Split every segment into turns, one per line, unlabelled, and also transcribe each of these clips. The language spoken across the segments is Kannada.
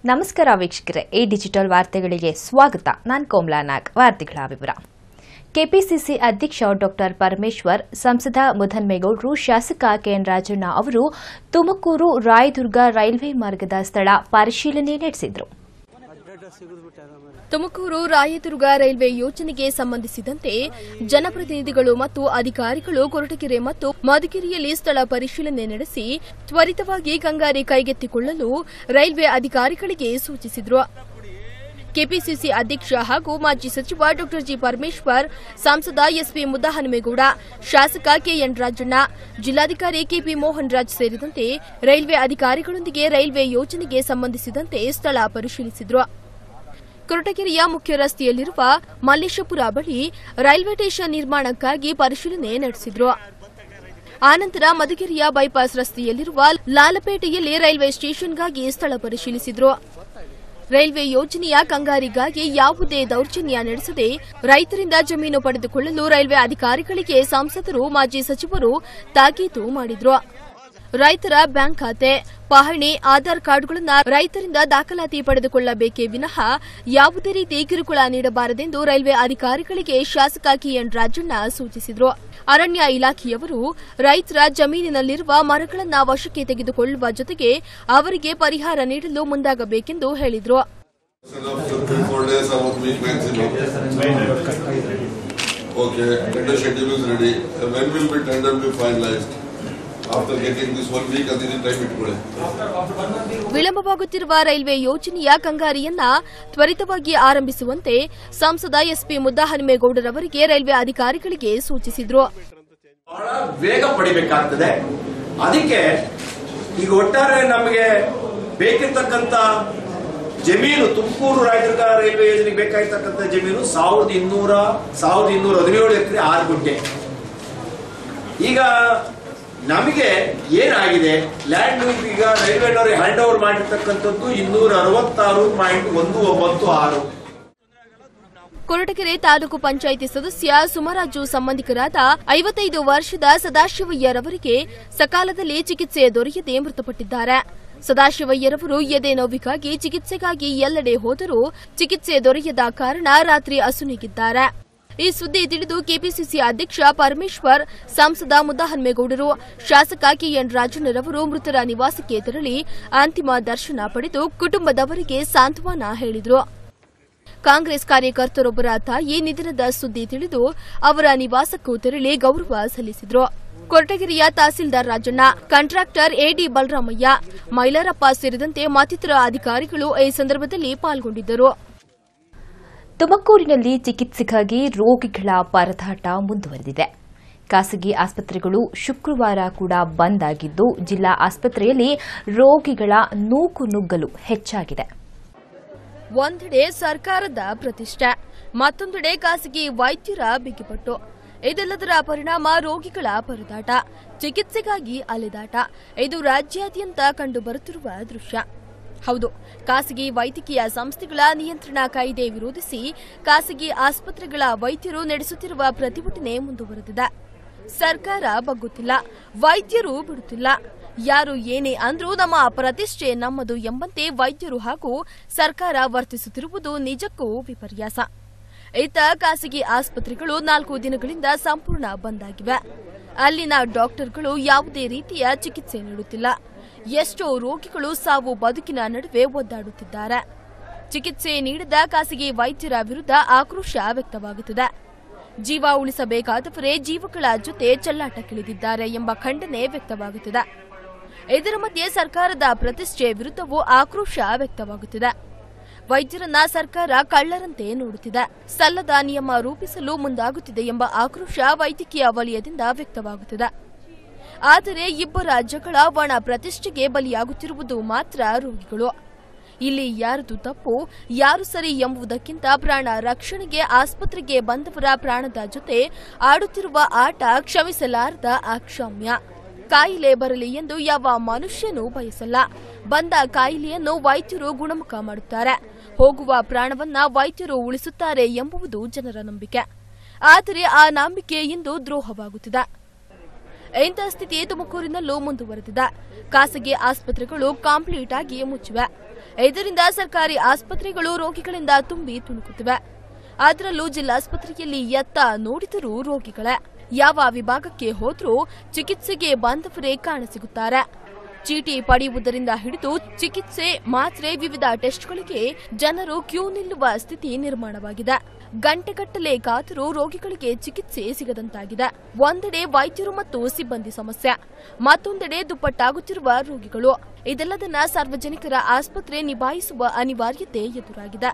ನಮಸ್ಕಾರ ವೀಕ್ಷಕರೇ ಎ ಡಿಜಿಟಲ್ ವಾರ್ತೆಗಳಿಗೆ ಸ್ವಾಗತ ನಾನು ಕೋಮ್ಲಾ ನಾಗ್ ವಾರ್ತೆಗಳ ವಿವರ ಕೆಪಿಸಿಸಿ ಅಧ್ಯಕ್ಷ ಡಾಕ್ಟರ್ ಪರಮೇಶ್ವರ್ ಸಂಸದ ಮುಧನ್ಮೇಗೌಡರು ಶಾಸಕ ಕೆಎನ್ ರಾಜಣ್ಣ ಅವರು ತುಮಕೂರು ರಾಯದುರ್ಗ ರೈಲ್ವೆ ಮಾರ್ಗದ ಸ್ಥಳ ಪರಿಶೀಲನೆ ನಡೆಸಿದರು
ತುಮಕೂರು ರಾಯದುರ್ಗ ರೈಲ್ವೆ ಯೋಜನೆಗೆ ಸಂಬಂಧಿಸಿದಂತೆ ಜನಪ್ರತಿನಿಧಿಗಳು ಮತ್ತು ಅಧಿಕಾರಿಗಳು ಕೊರಟಗೆರೆ ಮತ್ತು ಮಧುಗಿರಿಯಲ್ಲಿ ಸ್ಥಳ ಪರಿಶೀಲನೆ ನಡೆಸಿ ತ್ವರಿತವಾಗಿ ಕಂಗಾರಿ ಕೈಗೆತ್ತಿಕೊಳ್ಳಲು ರೈಲ್ವೆ ಅಧಿಕಾರಿಗಳಿಗೆ ಸೂಚಿಸಿದರು ಕೆಪಿಸಿಸಿ ಅಧ್ಯಕ್ಷ ಹಾಗೂ ಮಾಜಿ ಸಚಿವ ಡಾ ಜಿ ಪರಮೇಶ್ವರ್ ಸಂಸದ ಎಸ್ಪಿ ಮುದ್ದಹನುಮೇಗೌಡ ಶಾಸಕ ಕೆಎನ್ ರಾಜಣ್ಣ ಜಿಲ್ಲಾಧಿಕಾರಿ ಕೆಪಿ ಮೋಹನ್ ರಾಜ್ ಸೇರಿದಂತೆ ರೈಲ್ವೆ ಅಧಿಕಾರಿಗಳೊಂದಿಗೆ ರೈಲ್ವೆ ಯೋಜನೆಗೆ ಸಂಬಂಧಿಸಿದಂತೆ ಸ್ಥಳ ಪರಿಶೀಲಿಸಿದರು ಕೊರಟಗೆರೆಯ ಮುಖ್ಯ ರಸ್ತೆಯಲ್ಲಿರುವ ಮಲ್ಲೇಶಪುರ ಬಳಿ ರೈಲ್ವೆ ಸ್ಟೇಷನ್ ನಿರ್ಮಾಣಕ್ಕಾಗಿ ಪರಿಶೀಲನೆ ನಡೆಸಿದ್ರು ಆನಂತರ ಮಧುಗಿರಿಯ ಬೈಪಾಸ್ ರಸ್ತೆಯಲ್ಲಿರುವ ಲಾಲಪೇಟೆಯಲ್ಲಿ ರೈಲ್ವೆ ಸ್ಟೇಷನ್ಗಾಗಿ ಸ್ಥಳ ಪರಿಶೀಲಿಸಿದ್ರು ರೈಲ್ವೆ ಯೋಜನೆಯ ಕಂಗಾರಿಗಾಗಿ ಯಾವುದೇ ದೌರ್ಜನ್ಯ ನಡೆಸದೆ ರೈತರಿಂದ ಜಮೀನು ಪಡೆದುಕೊಳ್ಳಲು ರೈಲ್ವೆ ಅಧಿಕಾರಿಗಳಿಗೆ ಸಂಸದರು ಮಾಜಿ ಸಚಿವರು ತಾಕೀತು ಮಾಡಿದ್ರು ರೈತರ ಬ್ಯಾಂಕ್ ಖಾತೆ ಪಹಣಿ ಆಧಾರ್ ಕಾರ್ಡ್ಗಳನ್ನು ರೈತರಿಂದ ದಾಖಲಾತಿ ಪಡೆದುಕೊಳ್ಳಬೇಕೇ ವಿನಃ ಯಾವುದೇ ರೀತಿ ಕಿರುಕುಳ ನೀಡಬಾರದೆಂದು ರೈಲ್ವೆ ಅಧಿಕಾರಿಗಳಿಗೆ ಶಾಸಕ ಕೆಎನ್ ರಾಜಣ್ಣ ಸೂಚಿಸಿದರು ಅರಣ್ಯ ಇಲಾಖೆಯವರು ರೈತರ ಜಮೀನಿನಲ್ಲಿರುವ ಮರಗಳನ್ನು ವಶಕ್ಕೆ ತೆಗೆದುಕೊಳ್ಳುವ ಜೊತೆಗೆ ಅವರಿಗೆ ಪರಿಹಾರ ನೀಡಲು ಮುಂದಾಗಬೇಕೆಂದು ಹೇಳಿದರು
Three, four days or one week maximum. Okay, tender schedule is ready. Uh, When will be tender be finalized? After getting this one week, ಅದಕ್ಕೆ time ಇಟ್ಕೊಳ್ಳಿ.
ವಿಳಂಬವಾಗುತ್ತಿರುವ ರೈಲ್ವೆ ಯೋಜನೆಯ ಕಂಗಾರಿಯನ್ನ ತ್ವರಿತವಾಗಿ ಆರಂಭಿಸುವಂತೆ ಸಂಸದ ಎಸ್ಪಿ ಮುದ್ದಹನುಮೇಗೌಡರವರಿಗೆ ರೈಲ್ವೆ ಅಧಿಕಾರಿಗಳಿಗೆ ಸೂಚಿಸಿದರು
ಬಹಳ ವೇಗ ಪಡಿಬೇಕಾಗ್ತದೆ ಅದಕ್ಕೆ ಈಗ ಒಟ್ಟಾರೆ ನಮಗೆ ಬೇಕಿರ್ತಕ್ಕಂಥ ಜಮೀನು ತುಮಕೂರು ರಾಯದುರ್ಗ ರೈಲ್ವೆ ಯೋಜನೆಗೆ ಬೇಕಾಗಿರ್ತಕ್ಕಂಥ ಜಮೀನು ಸಾವಿರದ ಇನ್ನೂರ ಸಾವಿರದ ಇನ್ನೂರ ಹದಿನೇಳು ಎಕರೆ ಆರು ಗುಂಟೆ ಈಗ ನಮಗೆ ಏನಾಗಿದೆ ಲ್ಯಾಂಡ್ ಈಗ ರೈಲ್ವೆನವರು ಹ್ಯಾಂಡ್ ಓವರ್ ಮಾಡಿರ್ತಕ್ಕಂಥದ್ದು ಇನ್ನೂರ ಅರವತ್ತಾರು ಪಾಯಿಂಟ್ ಒಂದು ಒಂಬತ್ತು ಆರು
ಕೊರಟಗೆರೆ ತಾಲೂಕು ಪಂಚಾಯಿತಿ ಸದಸ್ಯ ಸುಮರಾಜು ಸಂಬಂಧಿಕರಾದ ಐವತ್ತೈದು ವರ್ಷದ ಸದಾಶಿವಯ್ಯರವರಿಗೆ ಸಕಾಲದಲ್ಲಿ ಚಿಕಿತ್ಸೆ ದೊರೆಯದೆ ಮೃತಪಟ್ಟಿದ್ದಾರೆ ಸದಾಶಿವಯ್ಯರವರು ಎದೆ ನೋವಿಗಾಗಿ ಚಿಕಿತ್ಸೆಗಾಗಿ ಎಲ್ಲೆಡೆ ಹೋದರೂ ಚಿಕಿತ್ಸೆ ದೊರೆಯದ ಕಾರಣ ರಾತ್ರಿ ಅಸುನೀಗಿದ್ದಾರೆ ಈ ಸುದ್ದಿ ತಿಳಿದು ಕೆಪಿಸಿಸಿ ಅಧ್ಯಕ್ಷ ಪರಮೇಶ್ವರ್ ಸಂಸದ ಮುದ್ದಹನ್ಮೇಗೌಡರು ಶಾಸಕ ಕೆಎನ್ ರಾಜಣ್ಣರವರು ಮೃತರ ನಿವಾಸಕ್ಕೆ ತೆರಳಿ ಅಂತಿಮ ದರ್ಶನ ಪಡೆದು ಕುಟುಂಬದವರಿಗೆ ಸಾಂತ್ವನ ಹೇಳಿದರು ಕಾಂಗ್ರೆಸ್ ಕಾರ್ಯಕರ್ತರೊಬ್ಬರ ತಾಯಿ ನಿಧನದ ಸುದ್ದಿ ತಿಳಿದು ಅವರ ನಿವಾಸಕ್ಕೂ ತೆರಳಿ ಗೌರವ ಸಲ್ಲಿಸಿದರು ಕೊರಟಗೆರೆಯ ತಹಸೀಲ್ದಾರ್ ರಾಜಣ್ಣ ಕಾಂಟ್ರಾಕ್ಟರ್ ಎಡಿ ಬಲರಾಮಯ್ಯ ಮೈಲಾರಪ್ಪ ಸೇರಿದಂತೆ ಮತ್ತಿತರ ಅಧಿಕಾರಿಗಳು ಈ ಸಂದರ್ಭದಲ್ಲಿ ಪಾಲ್ಗೊಂಡಿದ್ದರು
ತುಮಕೂರಿನಲ್ಲಿ ಚಿಕಿತ್ಸೆಗಾಗಿ ರೋಗಿಗಳ ಪರದಾಟ ಮುಂದುವರೆದಿದೆ ಖಾಸಗಿ ಆಸ್ಪತ್ರೆಗಳು ಶುಕ್ರವಾರ ಕೂಡ ಬಂದ್ ಆಗಿದ್ದು ಜಿಲ್ಲಾ ಆಸ್ಪತ್ರೆಯಲ್ಲಿ ರೋಗಿಗಳ ನೂಕು ನುಗ್ಗಲು ಹೆಚ್ಚಾಗಿದೆ
ಒಂದೆಡೆ ಸರ್ಕಾರದ ಪ್ರತಿಷ್ಠೆ ಮತ್ತೊಂದೆಡೆ ಖಾಸಗಿ ವೈದ್ಯರ ಬಿಗಿಪಟ್ಟು ಇದೆಲ್ಲದರ ಪರಿಣಾಮ ರೋಗಿಗಳ ಪರದಾಟ ಚಿಕಿತ್ಸೆಗಾಗಿ ಅಲೆದಾಟ ಇದು ರಾಜ್ಯಾದ್ಯಂತ ಕಂಡುಬರುತ್ತಿರುವ ದೃಶ್ಯ ಹೌದು ಖಾಸಗಿ ವೈದ್ಯಕೀಯ ಸಂಸ್ಥೆಗಳ ನಿಯಂತ್ರಣ ಕಾಯ್ದೆ ವಿರೋಧಿಸಿ ಖಾಸಗಿ ಆಸ್ಪತ್ರೆಗಳ ವೈದ್ಯರು ನಡೆಸುತ್ತಿರುವ ಪ್ರತಿಭಟನೆ ಮುಂದುವರೆದಿದೆ ಸರ್ಕಾರ ಬಗ್ಗುತ್ತಿಲ್ಲ ವೈದ್ಯರು ಬಿಡುತ್ತಿಲ್ಲ ಯಾರು ಏನೇ ಅಂದ್ರೂ ನಮ್ಮ ಪ್ರತಿಷ್ಠೆ ನಮ್ಮದು ಎಂಬಂತೆ ವೈದ್ಯರು ಹಾಗೂ ಸರ್ಕಾರ ವರ್ತಿಸುತ್ತಿರುವುದು ನಿಜಕ್ಕೂ ವಿಪರ್ಯಾಸ ಇತ್ತ ಖಾಸಗಿ ಆಸ್ಪತ್ರೆಗಳು ನಾಲ್ಕು ದಿನಗಳಿಂದ ಸಂಪೂರ್ಣ ಬಂದ್ ಆಗಿವೆ ಅಲ್ಲಿನ ಡಾಕ್ಟರ್ಗಳು ಯಾವುದೇ ರೀತಿಯ ಚಿಕಿತ್ಸೆ ನೀಡುತ್ತಿಲ್ಲ ಎಷ್ಟೋ ರೋಗಿಗಳು ಸಾವು ಬದುಕಿನ ನಡುವೆ ಒದ್ದಾಡುತ್ತಿದ್ದಾರೆ ಚಿಕಿತ್ಸೆ ನೀಡದ ಖಾಸಗಿ ವೈದ್ಯರ ವಿರುದ್ಧ ಆಕ್ರೋಶ ವ್ಯಕ್ತವಾಗುತ್ತಿದೆ ಜೀವ ಉಳಿಸಬೇಕಾದವರೇ ಜೀವಗಳ ಜೊತೆ ಚೆಲ್ಲಾಟಕ್ಕಿಳಿದಿದ್ದಾರೆ ಎಂಬ ಖಂಡನೆ ವ್ಯಕ್ತವಾಗುತ್ತಿದೆ ಇದರ ಮಧ್ಯೆ ಸರ್ಕಾರದ ಪ್ರತಿಷ್ಠೆ ವಿರುದ್ಧವೂ ಆಕ್ರೋಶ ವ್ಯಕ್ತವಾಗುತ್ತಿದೆ ವೈದ್ಯರನ್ನ ಸರ್ಕಾರ ಕಳ್ಳರಂತೆ ನೋಡುತ್ತಿದೆ ಸಲ್ಲದ ನಿಯಮ ರೂಪಿಸಲು ಮುಂದಾಗುತ್ತಿದೆ ಎಂಬ ಆಕ್ರೋಶ ವೈದ್ಯಕೀಯ ವಲಯದಿಂದ ವ್ಯಕ್ತವಾಗುತ್ತಿದೆ ಆದರೆ ಇಬ್ಬರ ಜಗಳ ಒಣ ಪ್ರತಿಷ್ಠೆಗೆ ಬಲಿಯಾಗುತ್ತಿರುವುದು ಮಾತ್ರ ರೋಗಿಗಳು ಇಲ್ಲಿ ಯಾರದು ತಪ್ಪು ಯಾರು ಸರಿ ಎಂಬುದಕ್ಕಿಂತ ಪ್ರಾಣ ರಕ್ಷಣೆಗೆ ಆಸ್ಪತ್ರೆಗೆ ಬಂದವರ ಪ್ರಾಣದ ಜೊತೆ ಆಡುತ್ತಿರುವ ಆಟ ಕ್ಷಮಿಸಲಾರದ ಅಕ್ಷಮ್ಯ ಕಾಯಿಲೆ ಬರಲಿ ಎಂದು ಯಾವ ಮನುಷ್ಯನೂ ಬಯಸಲ್ಲ ಬಂದ ಕಾಯಿಲೆಯನ್ನು ವೈದ್ಯರು ಗುಣಮುಖ ಮಾಡುತ್ತಾರೆ ಹೋಗುವ ಪ್ರಾಣವನ್ನ ವೈದ್ಯರು ಉಳಿಸುತ್ತಾರೆ ಎಂಬುದು ಜನರ ನಂಬಿಕೆ ಆದರೆ ಆ ನಂಬಿಕೆ ಇಂದು ದ್ರೋಹವಾಗುತ್ತಿದೆ ಇಂಥ ಸ್ಥಿತಿ ತುಮಕೂರಿನಲ್ಲೂ ಮುಂದುವರೆದಿದೆ ಖಾಸಗಿ ಆಸ್ಪತ್ರೆಗಳು ಕಾಂಪ್ಲೀಟ್ ಆಗಿ ಮುಚ್ಚಿವೆ ಇದರಿಂದ ಸರ್ಕಾರಿ ಆಸ್ಪತ್ರೆಗಳು ರೋಗಿಗಳಿಂದ ತುಂಬಿ ತುಳುಕುತ್ತಿವೆ ಅದರಲ್ಲೂ ಜಿಲ್ಲಾಸ್ಪತ್ರೆಯಲ್ಲಿ ಎತ್ತ ನೋಡಿದರೂ ರೋಗಿಗಳೇ ಯಾವ ವಿಭಾಗಕ್ಕೆ ಹೋದ್ರೂ ಚಿಕಿತ್ಸೆಗೆ ಬಂದವರೇ ಕಾಣಸಿಗುತ್ತಾರೆ ಚೀಟಿ ಪಡೆಯುವುದರಿಂದ ಹಿಡಿದು ಚಿಕಿತ್ಸೆ ಮಾತ್ರೆ ವಿವಿಧ ಟೆಸ್ಟ್ಗಳಿಗೆ ಜನರು ಕ್ಯೂ ನಿಲ್ಲುವ ಸ್ಥಿತಿ ನಿರ್ಮಾಣವಾಗಿದೆ ಗಂಟೆಗಟ್ಟಲೆ ಕಾದರೂ ರೋಗಿಗಳಿಗೆ ಚಿಕಿತ್ಸೆ ಸಿಗದಂತಾಗಿದೆ ಒಂದೆಡೆ ವೈದ್ಯರು ಮತ್ತು ಸಿಬ್ಬಂದಿ ಸಮಸ್ಯೆ ಮತ್ತೊಂದೆಡೆ ದುಪ್ಪಟ್ಟಾಗುತ್ತಿರುವ ರೋಗಿಗಳು ಇದೆಲ್ಲದನ್ನ ಸಾರ್ವಜನಿಕರ ಆಸ್ಪತ್ರೆ ನಿಭಾಯಿಸುವ ಅನಿವಾರ್ಯತೆ ಎದುರಾಗಿದೆ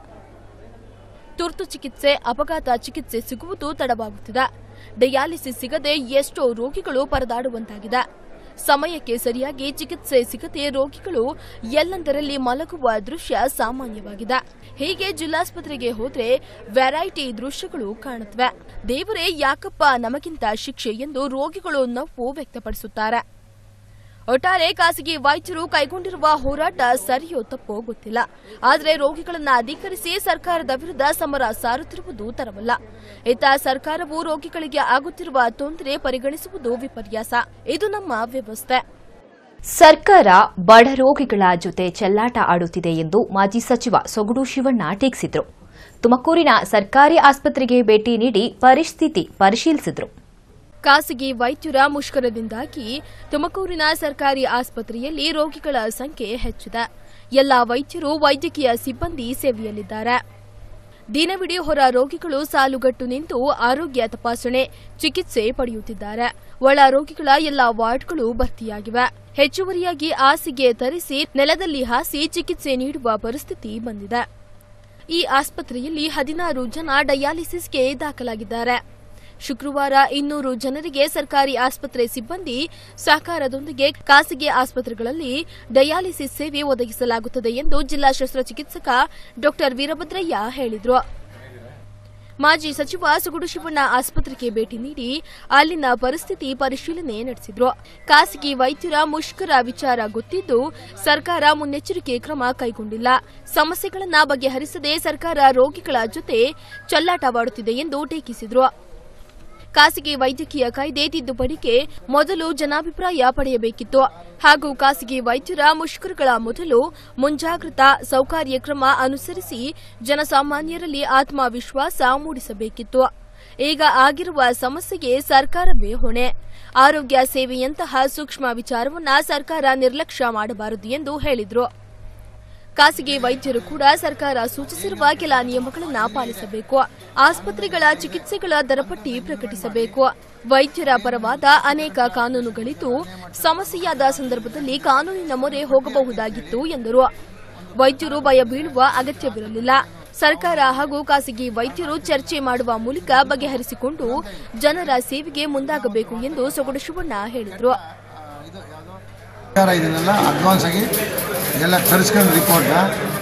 ತುರ್ತು ಚಿಕಿತ್ಸೆ ಅಪಘಾತ ಚಿಕಿತ್ಸೆ ಸಿಗುವುದು ತಡವಾಗುತ್ತಿದೆ ಡಯಾಲಿಸಿಸ್ ಸಿಗದೆ ಎಷ್ಟೋ ರೋಗಿಗಳು ಪರದಾಡುವಂತಾಗಿದೆ ಸಮಯಕ್ಕೆ ಸರಿಯಾಗಿ ಚಿಕಿತ್ಸೆ ಸಿಗದೆ ರೋಗಿಗಳು ಎಲ್ಲೆಂದರಲ್ಲಿ ಮಲಗುವ ದೃಶ್ಯ ಸಾಮಾನ್ಯವಾಗಿದೆ ಹೀಗೆ ಜಿಲ್ಲಾಸ್ಪತ್ರೆಗೆ ಹೋದ್ರೆ ವೆರೈಟಿ ದೃಶ್ಯಗಳು ಕಾಣುತ್ತವೆ ದೇವರೇ ಯಾಕಪ್ಪ ನಮಗಿಂತ ಶಿಕ್ಷೆ ಎಂದು ರೋಗಿಗಳು ನೋವು ವ್ಯಕ್ತಪಡಿಸುತ್ತಾರೆ ಒಟ್ಟಾರೆ ಖಾಸಗಿ ವೈದ್ಯರು ಕೈಗೊಂಡಿರುವ ಹೋರಾಟ ಸರಿಯೋ ತಪ್ಪೋ ಗೊತ್ತಿಲ್ಲ ಆದರೆ ರೋಗಿಗಳನ್ನ ಅಧಿಕರಿಸಿ ಸರ್ಕಾರದ ವಿರುದ್ಧ ಸಮರ ಸಾರುತ್ತಿರುವುದು ತರವಲ್ಲ ಇತ್ತ ಸರ್ಕಾರವು ರೋಗಿಗಳಿಗೆ ಆಗುತ್ತಿರುವ ತೊಂದರೆ ಪರಿಗಣಿಸುವುದು ವಿಪರ್ಯಾಸ ಇದು ನಮ್ಮ ವ್ಯವಸ್ಥೆ
ಸರ್ಕಾರ ಬಡ ರೋಗಿಗಳ ಜೊತೆ ಚೆಲ್ಲಾಟ ಆಡುತ್ತಿದೆ ಎಂದು ಮಾಜಿ ಸಚಿವ ಸೊಗಡು ಶಿವಣ್ಣ ಟೀಕಿಸಿದರು ತುಮಕೂರಿನ ಸರ್ಕಾರಿ ಆಸ್ಪತ್ರೆಗೆ ಭೇಟಿ ನೀಡಿ ಪರಿಸ್ಥಿತಿ ಪರಿಶೀಲಿಸಿದರು
ಖಾಸಗಿ ವೈದ್ಯರ ಮುಷ್ಕರದಿಂದಾಗಿ ತುಮಕೂರಿನ ಸರ್ಕಾರಿ ಆಸ್ಪತ್ರೆಯಲ್ಲಿ ರೋಗಿಗಳ ಸಂಖ್ಯೆ ಹೆಚ್ಚಿದೆ ಎಲ್ಲ ವೈದ್ಯರು ವೈದ್ಯಕೀಯ ಸಿಬ್ಬಂದಿ ಸೇವೆಯಲ್ಲಿದ್ದಾರೆ ದಿನವಿಡೀ ಹೊರ ರೋಗಿಗಳು ಸಾಲುಗಟ್ಟು ನಿಂತು ಆರೋಗ್ಯ ತಪಾಸಣೆ ಚಿಕಿತ್ಸೆ ಪಡೆಯುತ್ತಿದ್ದಾರೆ ಒಳ ರೋಗಿಗಳ ಎಲ್ಲ ವಾರ್ಡ್ಗಳು ಭರ್ತಿಯಾಗಿವೆ ಹೆಚ್ಚುವರಿಯಾಗಿ ಹಾಸಿಗೆ ತರಿಸಿ ನೆಲದಲ್ಲಿ ಹಾಸಿ ಚಿಕಿತ್ಸೆ ನೀಡುವ ಪರಿಸ್ಥಿತಿ ಬಂದಿದೆ ಈ ಆಸ್ಪತ್ರೆಯಲ್ಲಿ ಹದಿನಾರು ಜನ ಡಯಾಲಿಸಿಸ್ಗೆ ದಾಖಲಾಗಿದ್ದಾರೆ ಶುಕ್ರವಾರ ಇನ್ನೂರು ಜನರಿಗೆ ಸರ್ಕಾರಿ ಆಸ್ಪತ್ರೆ ಸಿಬ್ಬಂದಿ ಸಹಕಾರದೊಂದಿಗೆ ಖಾಸಗಿ ಆಸ್ಪತ್ರೆಗಳಲ್ಲಿ ಡಯಾಲಿಸಿಸ್ ಸೇವೆ ಒದಗಿಸಲಾಗುತ್ತದೆ ಎಂದು ಜಿಲ್ಲಾ ಶಸ್ತ್ರಚಿಕಿತ್ಸಕ ಡಾ ವೀರಭದ್ರಯ್ಯ ಹೇಳಿದರು ಮಾಜಿ ಸಚಿವ ಸುಗುಡು ಶಿವಣ್ಣ ಆಸ್ಪತ್ರೆಗೆ ಭೇಟಿ ನೀಡಿ ಅಲ್ಲಿನ ಪರಿಸ್ಥಿತಿ ಪರಿಶೀಲನೆ ನಡೆಸಿದ್ರು ಖಾಸಗಿ ವೈದ್ಯರ ಮುಷ್ಕರ ವಿಚಾರ ಗೊತ್ತಿದ್ದು ಸರ್ಕಾರ ಮುನ್ನೆಚ್ಚರಿಕೆ ಕ್ರಮ ಕೈಗೊಂಡಿಲ್ಲ ಸಮಸ್ಯೆಗಳನ್ನ ಬಗೆಹರಿಸದೆ ಸರ್ಕಾರ ರೋಗಿಗಳ ಜೊತೆ ಚೆಲ್ಲಾಟವಾಡುತ್ತಿದೆ ಎಂದು ಟೀಕಿಸಿದ್ರು ಖಾಸಗಿ ವೈದ್ಯಕೀಯ ಕಾಯ್ದೆ ತಿದ್ದುಪಡಿಗೆ ಮೊದಲು ಜನಾಭಿಪ್ರಾಯ ಪಡೆಯಬೇಕಿತ್ತು ಹಾಗೂ ಖಾಸಗಿ ವೈದ್ಯರ ಮುಷ್ಕರಗಳ ಮೊದಲು ಮುಂಜಾಗ್ರತಾ ಸೌಕರ್ಯ ಕ್ರಮ ಅನುಸರಿಸಿ ಜನಸಾಮಾನ್ಯರಲ್ಲಿ ಆತ್ಮವಿಶ್ವಾಸ ಮೂಡಿಸಬೇಕಿತ್ತು ಈಗ ಆಗಿರುವ ಸಮಸ್ಯೆಗೆ ಸರ್ಕಾರವೇ ಹೊಣೆ ಆರೋಗ್ಯ ಸೇವೆಯಂತಹ ಸೂಕ್ಷ್ಮ ವಿಚಾರವನ್ನ ಸರ್ಕಾರ ನಿರ್ಲಕ್ಷ್ಯ ಮಾಡಬಾರದು ಎಂದು ಹೇಳಿದರು ಖಾಸಗಿ ವೈದ್ಯರು ಕೂಡ ಸರ್ಕಾರ ಸೂಚಿಸಿರುವ ಕೆಲ ನಿಯಮಗಳನ್ನು ಪಾಲಿಸಬೇಕು ಆಸ್ಪತ್ರೆಗಳ ಚಿಕಿತ್ಸೆಗಳ ದರಪಟ್ಟಿ ಪ್ರಕಟಿಸಬೇಕು ವೈದ್ಯರ ಪರವಾದ ಅನೇಕ ಕಾನೂನುಗಳಿದ್ದು ಸಮಸ್ಯೆಯಾದ ಸಂದರ್ಭದಲ್ಲಿ ಕಾನೂನಿನ ಮೊರೆ ಹೋಗಬಹುದಾಗಿತ್ತು ಎಂದರು ವೈದ್ಯರು ಭಯ ಬೀಳುವ ಅಗತ್ಯವಿರಲಿಲ್ಲ ಸರ್ಕಾರ ಹಾಗೂ ಖಾಸಗಿ ವೈದ್ಯರು ಚರ್ಚೆ ಮಾಡುವ ಮೂಲಕ ಬಗೆಹರಿಸಿಕೊಂಡು ಜನರ ಸೇವೆಗೆ ಮುಂದಾಗಬೇಕು ಎಂದು ಸೊಗಡು ಶಿವಣ್ಣ ಹೇಳಿದರು
ಸರ್ಕಾರ ಇದನ್ನೆಲ್ಲ ಅಡ್ವಾನ್ಸ್ ಆಗಿ ಎಲ್ಲ ತರಿಸ್ಕೊಂಡು ರಿಪೋರ್ಟ್ನ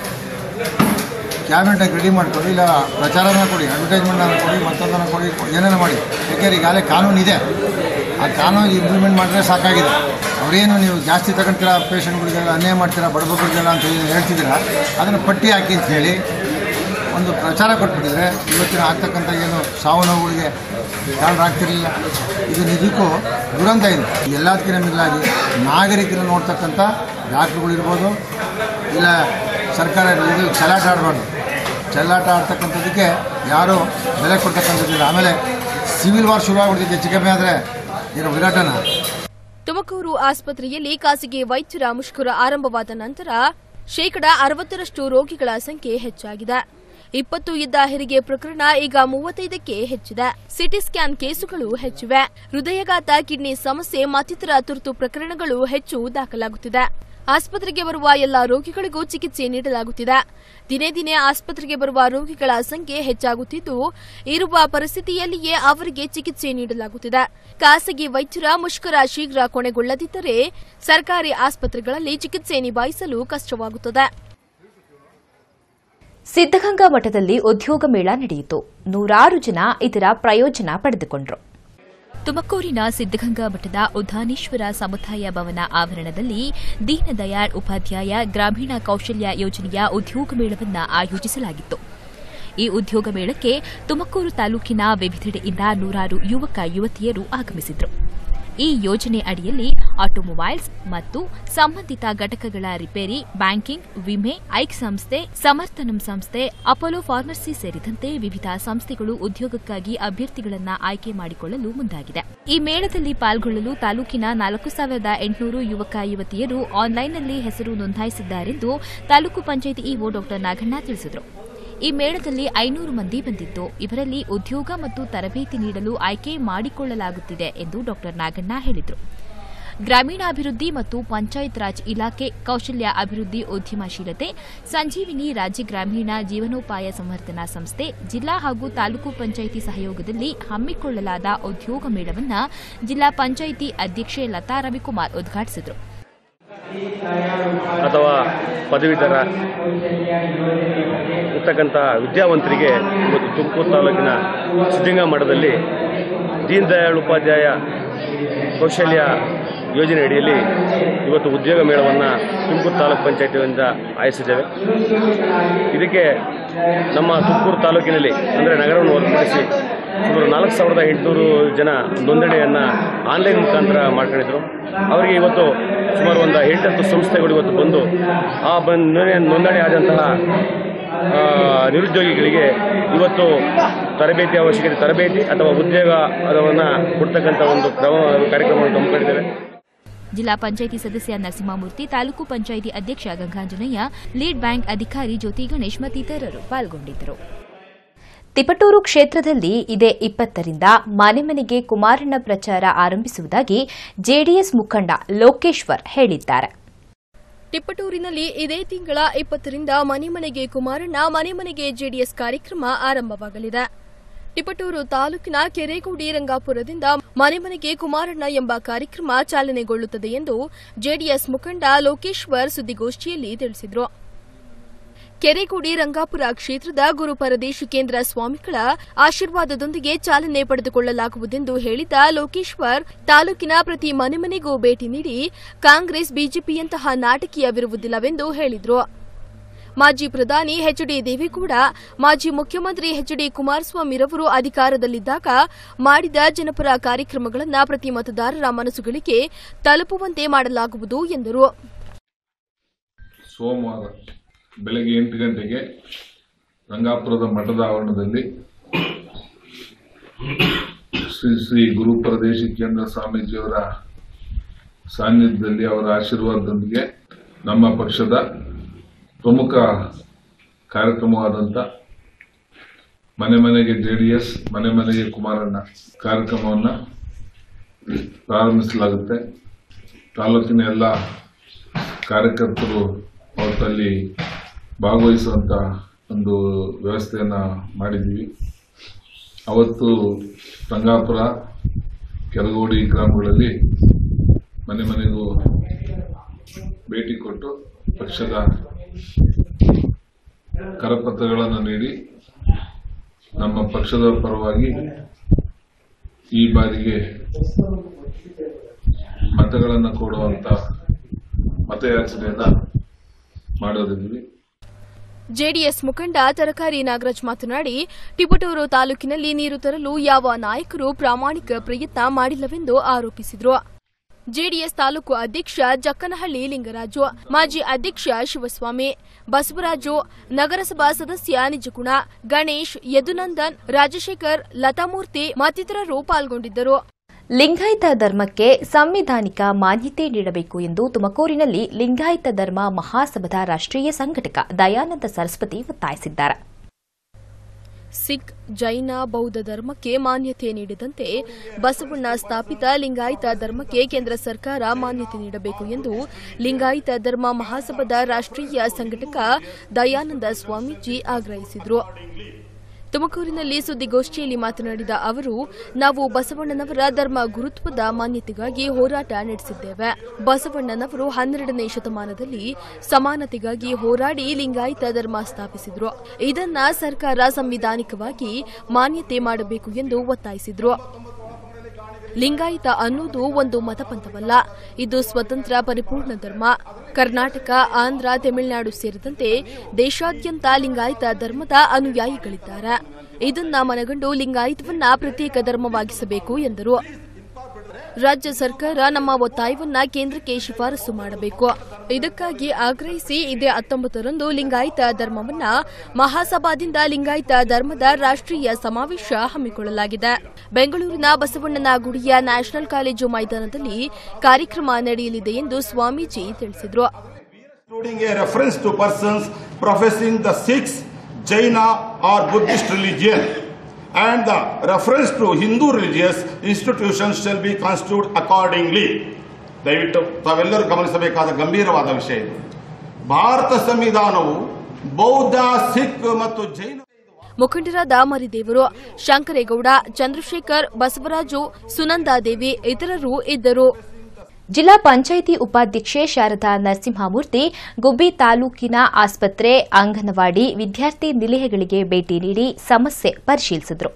ಕ್ಯಾಬಿನೆಟಾಗಿ ರೆಡಿ ಮಾಡಿಕೊಡಿ ಇಲ್ಲ ಪ್ರಚಾರನ ಕೊಡಿ ಅಡ್ವರ್ಟೈಸ್ಮೆಂಟ್ನ ಕೊಡಿ ಮತ್ತೊಂದನ್ನು ಕೊಡಿ ಏನೇನೋ ಮಾಡಿ ಯಾಕೆಂದ್ರೆ ಈಗಾಗಲೇ ಕಾನೂನು ಇದೆ ಆ ಕಾನೂನು ಇಂಪ್ಲಿಮೆಂಟ್ ಮಾಡಿದ್ರೆ ಸಾಕಾಗಿದೆ ಅವರೇನು ನೀವು ಜಾಸ್ತಿ ತಗೊಂತೀರಾ ಪೇಷಂಟ್ಗಳಿಗೆಲ್ಲ ಅನ್ಯಾಯ ಮಾಡ್ತೀರಾ ಬಡಬಗ್ರಿಗೆಲ್ಲ ಅಂತ ಏನು ಹೇಳ್ತಿದ್ದೀರಾ ಅದನ್ನು ಪಟ್ಟಿ ಹಾಕಿ ಅಂತ ಹೇಳಿ ಒಂದು ಪ್ರಚಾರ ಕೊಟ್ಬಿಟ್ಟಿದ್ರೆ ಇವತ್ತಿನ ಆಗ್ತಕ್ಕಂಥ ಏನು ಸಾವು ನೋವುಗಳಿಗೆ ಕಾರಣರಾಗ್ತಿರಲಿಲ್ಲ ಇದು ನಿಜಕ್ಕೂ ದುರಂತ ಇದು ಎಲ್ಲದಕ್ಕಿಂತ ಮಿಗಿಲಾಗಿ ನಾಗರಿಕರು ನೋಡ್ತಕ್ಕಂಥ ಡಾಕ್ಟ್ರುಗಳಿರ್ಬೋದು ಇಲ್ಲ ಸರ್ಕಾರ ಇದು ಚೆಲ್ಲಾಟ ಆಡಬಾರ್ದು ಚೆಲ್ಲಾಟ ಆಡ್ತಕ್ಕಂಥದ್ದಕ್ಕೆ ಯಾರೂ ಬೆಲೆ ಕೊಡ್ತಕ್ಕಂಥದ್ದಿಲ್ಲ ಆಮೇಲೆ ಸಿವಿಲ್ ವಾರ್ ಶುರುವಾಗ್ಬಿಡ್ತಿದೆ ಹೆಚ್ಚು ಕಮ್ಮಿ ಆದರೆ ಇರೋ ವಿರಾಟನ
ತುಮಕೂರು ಆಸ್ಪತ್ರೆಯಲ್ಲಿ ಖಾಸಗಿ ವೈದ್ಯರ ಮುಷ್ಕರ ಆರಂಭವಾದ ನಂತರ ಶೇಕಡಾ ಅರವತ್ತರಷ್ಟು ರೋಗಿಗಳ ಸಂಖ್ಯೆ ಹೆಚ್ಚಾಗಿದೆ ಇಪ್ಪತ್ತು ಇದ್ದ ಹೆರಿಗೆ ಪ್ರಕರಣ ಈಗ ಮೂವತ್ತೈದಕ್ಕೆ ಹೆಚ್ಚಿದೆ ಸಿಟಿ ಸ್ಕ್ಯಾನ್ ಕೇಸುಗಳು ಹೆಚ್ಚಿವೆ ಹೃದಯಘಾತ ಕಿಡ್ನಿ ಸಮಸ್ಯೆ ಮತ್ತಿತರ ತುರ್ತು ಪ್ರಕರಣಗಳು ಹೆಚ್ಚು ದಾಖಲಾಗುತ್ತಿದೆ ಆಸ್ಪತ್ರೆಗೆ ಬರುವ ಎಲ್ಲ ರೋಗಿಗಳಿಗೂ ಚಿಕಿತ್ಸೆ ನೀಡಲಾಗುತ್ತಿದೆ ದಿನೇ ದಿನೇ ಆಸ್ಪತ್ರೆಗೆ ಬರುವ ರೋಗಿಗಳ ಸಂಖ್ಯೆ ಹೆಚ್ಚಾಗುತ್ತಿದ್ದು ಇರುವ ಪರಿಸ್ಥಿತಿಯಲ್ಲಿಯೇ ಅವರಿಗೆ ಚಿಕಿತ್ಸೆ ನೀಡಲಾಗುತ್ತಿದೆ ಖಾಸಗಿ ವೈದ್ಯರ ಮುಷ್ಕರ ಶೀಘ್ರ ಕೊನೆಗೊಳ್ಳದಿದ್ದರೆ ಸರ್ಕಾರಿ ಆಸ್ಪತ್ರೆಗಳಲ್ಲಿ ಚಿಕಿತ್ಸೆ ನಿಭಾಯಿಸಲು ಕಷ್ಟವಾಗುತ್ತದೆ
ಸಿದ್ದಗಂಗಾ ಮಠದಲ್ಲಿ ಉದ್ಯೋಗ ಮೇಳ ನಡೆಯಿತು ನೂರಾರು ಜನ ಇದರ ಪ್ರಯೋಜನ ಪಡೆದುಕೊಂಡರು
ತುಮಕೂರಿನ ಸಿದ್ದಗಂಗಾ ಮಠದ ಉದ್ದಾನೇಶ್ವರ ಸಮುದಾಯ ಭವನ ಆವರಣದಲ್ಲಿ ದೀನದಯಾಳ್ ಉಪಾಧ್ಯಾಯ ಗ್ರಾಮೀಣ ಕೌಶಲ್ಯ ಯೋಜನೆಯ ಉದ್ಯೋಗ ಮೇಳವನ್ನು ಆಯೋಜಿಸಲಾಗಿತ್ತು ಈ ಉದ್ಯೋಗ ಮೇಳಕ್ಕೆ ತುಮಕೂರು ತಾಲೂಕಿನ ವಿವಿಧೆಡೆಯಿಂದ ನೂರಾರು ಯುವಕ ಯುವತಿಯರು ಆಗಮಿಸಿದ್ರು ಈ ಯೋಜನೆ ಅಡಿಯಲ್ಲಿ ಆಟೋಮೊಬೈಲ್ಸ್ ಮತ್ತು ಸಂಬಂಧಿತ ಘಟಕಗಳ ರಿಪೇರಿ ಬ್ಯಾಂಕಿಂಗ್ ವಿಮೆ ಐಕ್ ಸಂಸ್ಥೆ ಸಮರ್ಥನಂ ಸಂಸ್ಥೆ ಅಪೋಲೋ ಫಾರ್ಮಸಿ ಸೇರಿದಂತೆ ವಿವಿಧ ಸಂಸ್ಥೆಗಳು ಉದ್ಯೋಗಕ್ಕಾಗಿ ಅಭ್ಯರ್ಥಿಗಳನ್ನ ಆಯ್ಕೆ ಮಾಡಿಕೊಳ್ಳಲು ಮುಂದಾಗಿದೆ ಈ ಮೇಳದಲ್ಲಿ ಪಾಲ್ಗೊಳ್ಳಲು ತಾಲೂಕಿನ ನಾಲ್ಕು ಸಾವಿರದ ಎಂಟುನೂರು ಯುವಕ ಯುವತಿಯರು ಆನ್ಲೈನ್ನಲ್ಲಿ ಹೆಸರು ನೋಂದಾಯಿಸಿದ್ದಾರೆಂದು ತಾಲೂಕು ಪಂಚಾಯಿತಿ ಇಒ ಡಾ ನಾಗಣ್ಣ ತಿಳಿಸಿದರು ಈ ಮೇಳದಲ್ಲಿ ಐನೂರು ಮಂದಿ ಬಂದಿದ್ದು ಇವರಲ್ಲಿ ಉದ್ಯೋಗ ಮತ್ತು ತರಬೇತಿ ನೀಡಲು ಆಯ್ಕೆ ಮಾಡಿಕೊಳ್ಳಲಾಗುತ್ತಿದೆ ಎಂದು ಡಾ ನಾಗಣ್ಣ ಹೇಳಿದರು ಗ್ರಾಮೀಣಾಭಿವೃದ್ಧಿ ಮತ್ತು ಪಂಚಾಯತ್ ರಾಜ್ ಇಲಾಖೆ ಕೌಶಲ್ಯ ಅಭಿವೃದ್ಧಿ ಉದ್ಯಮಶೀಲತೆ ಸಂಜೀವಿನಿ ರಾಜ್ಯ ಗ್ರಾಮೀಣ ಜೀವನೋಪಾಯ ಸಂವರ್ಧನಾ ಸಂಸ್ಥೆ ಜಿಲ್ಲಾ ಹಾಗೂ ತಾಲೂಕು ಪಂಚಾಯಿತಿ ಸಹಯೋಗದಲ್ಲಿ ಹಮ್ಮಿಕೊಳ್ಳಲಾದ ಉದ್ಯೋಗ ಮೇಳವನ್ನು ಜಿಲ್ಲಾ ಪಂಚಾಯಿತಿ ಅಧ್ಯಕ್ಷೆ ಲತಾ ರವಿಕುಮಾರ್ ಉದ್ಘಾಟಿಸಿದರು
ಅಥವಾ ಪದವೀಧರ ಇರ್ತಕ್ಕಂಥ ವಿದ್ಯಾವಂತರಿಗೆ ಇವತ್ತು ತುಮಕೂರು ತಾಲೂಕಿನ ಸಿದ್ಧಗಂಗಾ ಮಠದಲ್ಲಿ ದೀನ್ ದಯಾಳ್ ಉಪಾಧ್ಯಾಯ ಕೌಶಲ್ಯ ಯೋಜನೆ ಅಡಿಯಲ್ಲಿ ಇವತ್ತು ಉದ್ಯೋಗ ಮೇಳವನ್ನು ತುಮಕೂರು ತಾಲೂಕು ಪಂಚಾಯತಿಯಿಂದ ಆಯೋಜಿಸಿದ್ದೇವೆ ಇದಕ್ಕೆ ನಮ್ಮ ತುಮಕೂರು ತಾಲೂಕಿನಲ್ಲಿ ಅಂದರೆ ನಗರವನ್ನು ಹೊರತುಪಡಿಸಿ ಸುಮಾರು ನಾಲ್ಕು ಸಾವಿರದ ಎಂಟುನೂರು ಜನ ನೋಂದಣಿಯನ್ನು ಆನ್ಲೈನ್ ಮುಖಾಂತರ ಮಾಡ್ಕೊಂಡಿದ್ರು ಅವರಿಗೆ ಇವತ್ತು ಸುಮಾರು ಒಂದು ಎಂಟತ್ತು ಸಂಸ್ಥೆಗಳು ಇವತ್ತು ಬಂದು ಆ ಬಂದ್ ನೋಂದಣಿ- ನೋಂದಣಿ ಆದಂತಹ ಆ, ನಿರುದ್ಯೋಗಿಗಳಿಗೆ ಇವತ್ತು ತರಬೇತಿ ಅವಶ್ಯಕತೆ ತರಬೇತಿ ಅಥವಾ ಉದ್ಯೋಗ ಅದನ್ನು ಕೊಡ್ತಕ್ಕಂಥ ಒಂದು ಕ್ರಮ ಕಾರ್ಯಕ್ರಮವನ್ನು ಹಮ್ಮಿಕೊಂಡಿದ್ದೇವೆ
ಜಿಲ್ಲಾ ಪಂಚಾಯಿತಿ ಸದಸ್ಯ ನರಸಿಂಹಮೂರ್ತಿ ತಾಲೂಕು ಪಂಚಾಯಿತಿ ಅಧ್ಯಕ್ಷ ಗಂಗಾಂಜನೇಯ ಲೀಡ್ ಬ್ಯಾಂಕ್ ಅಧಿಕಾರಿ ಜ್ಯೋತಿ ಗಣೇಶ್ ಮತ್ತಿತರರು ಪಾಲ್ಗೊಂಡಿದ್ದರು
ತಿಪಟೂರು ಕ್ಷೇತ್ರದಲ್ಲಿ ಇದೇ ಇಪ್ಪತ್ತರಿಂದ ಮನೆ ಮನೆಗೆ ಕುಮಾರಣ್ಣ ಪ್ರಚಾರ ಆರಂಭಿಸುವುದಾಗಿ ಜೆಡಿಎಸ್ ಮುಖಂಡ ಲೋಕೇಶ್ವರ್ ಹೇಳಿದ್ದಾರೆ
ತಿಪ್ಪಟೂರಿನಲ್ಲಿ ಇದೇ ತಿಂಗಳ ಇಪ್ಪತ್ತರಿಂದ ಮನೆ ಮನೆಗೆ ಕುಮಾರಣ್ಣ ಮನೆ ಮನೆಗೆ ಜೆಡಿಎಸ್ ಕಾರ್ಯಕ್ರಮ ಆರಂಭವಾಗಲಿದೆ ತಿಪಟೂರು ತಾಲೂಕಿನ ಕೆರೆಗೋಡಿ ರಂಗಾಪುರದಿಂದ ಮನೆ ಮನೆಗೆ ಕುಮಾರಣ್ಣ ಎಂಬ ಕಾರ್ಯಕ್ರಮ ಚಾಲನೆಗೊಳ್ಳುತ್ತದೆ ಎಂದು ಜೆಡಿಎಸ್ ಮುಖಂಡ ಲೋಕೇಶ್ವರ್ ಸುದ್ದಿಗೋಷ್ಠಿಯಲ್ಲಿ ತಿಳಿಸಿದರು ಕೆರೆಗೋಡಿ ರಂಗಾಪುರ ಕ್ಷೇತ್ರದ ಗುರು ಪರದೇಶಿಕೇಂದ್ರ ಸ್ವಾಮಿಗಳ ಆಶೀರ್ವಾದದೊಂದಿಗೆ ಚಾಲನೆ ಪಡೆದುಕೊಳ್ಳಲಾಗುವುದೆಂದು ಹೇಳಿದ ಲೋಕೇಶ್ವರ್ ತಾಲೂಕಿನ ಪ್ರತಿ ಮನೆ ಮನೆಗೂ ಭೇಟಿ ನೀಡಿ ಕಾಂಗ್ರೆಸ್ ಬಿಜೆಪಿಯಂತಹ ನಾಟಕೀಯವಿರುವುದಿಲ್ಲವೆಂದು ಹೇಳಿದರು ಮಾಜಿ ಪ್ರಧಾನಿ ಎಚ್ ಡಿ ದೇವೇಗೌಡ ಮಾಜಿ ಮುಖ್ಯಮಂತ್ರಿ ಎಚ್ ಡಿ ಕುಮಾರಸ್ವಾಮಿರವರು ಅಧಿಕಾರದಲ್ಲಿದ್ದಾಗ ಮಾಡಿದ ಜನಪರ ಕಾರ್ಯಕ್ರಮಗಳನ್ನು ಪ್ರತಿ ಮತದಾರರ ಮನಸ್ಸುಗಳಿಗೆ ತಲುಪುವಂತೆ ಮಾಡಲಾಗುವುದು ಎಂದರು
ಸೋಮವಾರ ಬೆಳಗ್ಗೆ ಎಂಟು ಗಂಟೆಗೆ ರಂಗಾಪುರದ ಮಠದ ಆವರಣದಲ್ಲಿ ಶ್ರೀ ಶ್ರೀ ಗುರು ಕೇಂದ್ರ ಸ್ವಾಮೀಜಿಯವರ ಸಾನ್ನಿಧ್ಯದಲ್ಲಿ ಅವರ ಆಶೀರ್ವಾದದೊಂದಿಗೆ ನಮ್ಮ ಪಕ್ಷದ ಪ್ರಮುಖ ಕಾರ್ಯಕ್ರಮವಾದಂಥ ಮನೆ ಮನೆಗೆ ಜೆಡಿಎಸ್ ಮನೆ ಮನೆಗೆ ಕುಮಾರಣ್ಣ ಕಾರ್ಯಕ್ರಮವನ್ನು ಪ್ರಾರಂಭಿಸಲಾಗುತ್ತೆ ತಾಲೂಕಿನ ಎಲ್ಲ ಕಾರ್ಯಕರ್ತರು ಅವತ್ತಲ್ಲಿ ಭಾಗವಹಿಸುವಂತ ಒಂದು ವ್ಯವಸ್ಥೆಯನ್ನ ಮಾಡಿದ್ದೀವಿ ಅವತ್ತು ರಂಗಾಪುರ ಕೆರಗೋಡಿ ಗ್ರಾಮಗಳಲ್ಲಿ ಮನೆ ಮನೆಗೂ ಭೇಟಿ ಕೊಟ್ಟು ಪಕ್ಷದ ಕರಪತ್ರಗಳನ್ನು ನೀಡಿ ನಮ್ಮ ಪಕ್ಷದ ಪರವಾಗಿ ಈ ಬಾರಿಗೆ ಮತಗಳನ್ನು ಕೊಡುವಂತ ಮತಯಾಚನೆಯನ್ನ ಮಾಡೋದಿದ್ವಿ
ಜೆಡಿಎಸ್ ಮುಖಂಡ ತರಕಾರಿ ನಾಗರಾಜ್ ಮಾತನಾಡಿ ಟಿಪಟೂರು ತಾಲೂಕಿನಲ್ಲಿ ನೀರು ತರಲು ಯಾವ ನಾಯಕರು ಪ್ರಾಮಾಣಿಕ ಪ್ರಯತ್ನ ಮಾಡಿಲ್ಲವೆಂದು ಆರೋಪಿಸಿದರು ಜೆಡಿಎಸ್ ತಾಲೂಕು ಅಧ್ಯಕ್ಷ ಜಕ್ಕನಹಳ್ಳಿ ಲಿಂಗರಾಜು ಮಾಜಿ ಅಧ್ಯಕ್ಷ ಶಿವಸ್ವಾಮಿ ಬಸವರಾಜು ನಗರಸಭಾ ಸದಸ್ಯ ನಿಜಗುಣ ಗಣೇಶ್ ಯದುನಂದನ್ ರಾಜಶೇಖರ್ ಲತಾಮೂರ್ತಿ ಮತ್ತಿತರರು ಪಾಲ್ಗೊಂಡಿದ್ದರು
ಲಿಂಗಾಯತ ಧರ್ಮಕ್ಕೆ ಸಂವಿಧಾನಿಕ ಮಾನ್ಯತೆ ನೀಡಬೇಕು ಎಂದು ತುಮಕೂರಿನಲ್ಲಿ ಲಿಂಗಾಯತ ಧರ್ಮ ಮಹಾಸಭಾದ ರಾಷ್ಟ್ರೀಯ ಸಂಘಟಕ ದಯಾನಂದ ಸರಸ್ವತಿ ಒತ್ತಾಯಿಸಿದ್ದಾರೆ
ಸಿಖ್ ಜೈನ ಬೌದ್ಧ ಧರ್ಮಕ್ಕೆ ಮಾನ್ಯತೆ ನೀಡಿದಂತೆ ಬಸವಣ್ಣ ಸ್ಥಾಪಿತ ಲಿಂಗಾಯತ ಧರ್ಮಕ್ಕೆ ಕೇಂದ್ರ ಸರ್ಕಾರ ಮಾನ್ಯತೆ ನೀಡಬೇಕು ಎಂದು ಲಿಂಗಾಯತ ಧರ್ಮ ಮಹಾಸಭಾದ ರಾಷ್ಟ್ರೀಯ ಸಂಘಟಕ ದಯಾನಂದ ಸ್ವಾಮೀಜಿ ಆಗ್ರಹಿಸಿದರು ತುಮಕೂರಿನಲ್ಲಿ ಸುದ್ದಿಗೋಷ್ಠಿಯಲ್ಲಿ ಮಾತನಾಡಿದ ಅವರು ನಾವು ಬಸವಣ್ಣನವರ ಧರ್ಮ ಗುರುತ್ವದ ಮಾನ್ಯತೆಗಾಗಿ ಹೋರಾಟ ನಡೆಸಿದ್ದೇವೆ ಬಸವಣ್ಣನವರು ಹನ್ನೆರಡನೇ ಶತಮಾನದಲ್ಲಿ ಸಮಾನತೆಗಾಗಿ ಹೋರಾಡಿ ಲಿಂಗಾಯತ ಧರ್ಮ ಸ್ಥಾಪಿಸಿದ್ರು ಇದನ್ನ ಸರ್ಕಾರ ಸಂವಿಧಾನಿಕವಾಗಿ ಮಾನ್ಯತೆ ಮಾಡಬೇಕು ಎಂದು ಒತ್ತಾಯಿಸಿದ್ರು ಲಿಂಗಾಯತ ಅನ್ನೋದು ಒಂದು ಮತಪಂಥವಲ್ಲ ಇದು ಸ್ವತಂತ್ರ ಪರಿಪೂರ್ಣ ಧರ್ಮ ಕರ್ನಾಟಕ ಆಂಧ್ರ ತಮಿಳುನಾಡು ಸೇರಿದಂತೆ ದೇಶಾದ್ಯಂತ ಲಿಂಗಾಯತ ಧರ್ಮದ ಅನುಯಾಯಿಗಳಿದ್ದಾರೆ ಇದನ್ನ ಮನಗಂಡು ಲಿಂಗಾಯತವನ್ನ ಪ್ರತ್ಯೇಕ ಧರ್ಮವಾಗಿಸಬೇಕು ಎಂದರು ರಾಜ್ಯ ಸರ್ಕಾರ ನಮ್ಮ ಒತ್ತಾಯವನ್ನ ಕೇಂದ್ರಕ್ಕೆ ಶಿಫಾರಸು ಮಾಡಬೇಕು ಇದಕ್ಕಾಗಿ ಆಗ್ರಹಿಸಿ ಇದೇ ಹತ್ತೊಂಬತ್ತರಂದು ಲಿಂಗಾಯತ ಧರ್ಮವನ್ನ ಮಹಾಸಭಾದಿಂದ ಲಿಂಗಾಯತ ಧರ್ಮದ ರಾಷ್ಟ್ರೀಯ ಸಮಾವೇಶ ಹಮ್ಮಿಕೊಳ್ಳಲಾಗಿದೆ ಬೆಂಗಳೂರಿನ ಬಸವಣ್ಣನ ಗುಡಿಯ ನ್ಯಾಷನಲ್ ಕಾಲೇಜು ಮೈದಾನದಲ್ಲಿ ಕಾರ್ಯಕ್ರಮ ನಡೆಯಲಿದೆ ಎಂದು ಸ್ವಾಮೀಜಿ ತಿಳಿಸಿದರು
including a reference to persons professing the Sikhs, Jaina or Buddhist religion and the reference to Hindu religious institutions shall be construed accordingly. ದಯವಿಟ್ಟು ತಾವೆಲ್ಲರೂ ಗಮನಿಸಬೇಕಾದ ಗಂಭೀರವಾದ ವಿಷಯ ಇದು ಭಾರತ ಸಂವಿಧಾನವು ಬೌದ್ಧ ಸಿಖ್ ಮತ್ತು ಜೈನ
ಮುಖಂಡರಾದ ಮರಿದೇವರು ಶಂಕರೇಗೌಡ ಚಂದ್ರಶೇಖರ್ ಬಸವರಾಜು ಸುನಂದಾದೇವಿ ಇತರರು ಇದ್ದರು
ಜಿಲ್ಲಾ ಪಂಚಾಯಿತಿ ಉಪಾಧ್ಯಕ್ಷೆ ಶಾರದಾ ನರಸಿಂಹಮೂರ್ತಿ ಗುಬ್ಬಿ ತಾಲೂಕಿನ ಆಸ್ಪತ್ರೆ ಅಂಗನವಾಡಿ ವಿದ್ಯಾರ್ಥಿ ನಿಲಯಗಳಿಗೆ ಭೇಟಿ ನೀಡಿ ಸಮಸ್ಯೆ ಪರಿಶೀಲಿಸಿದರು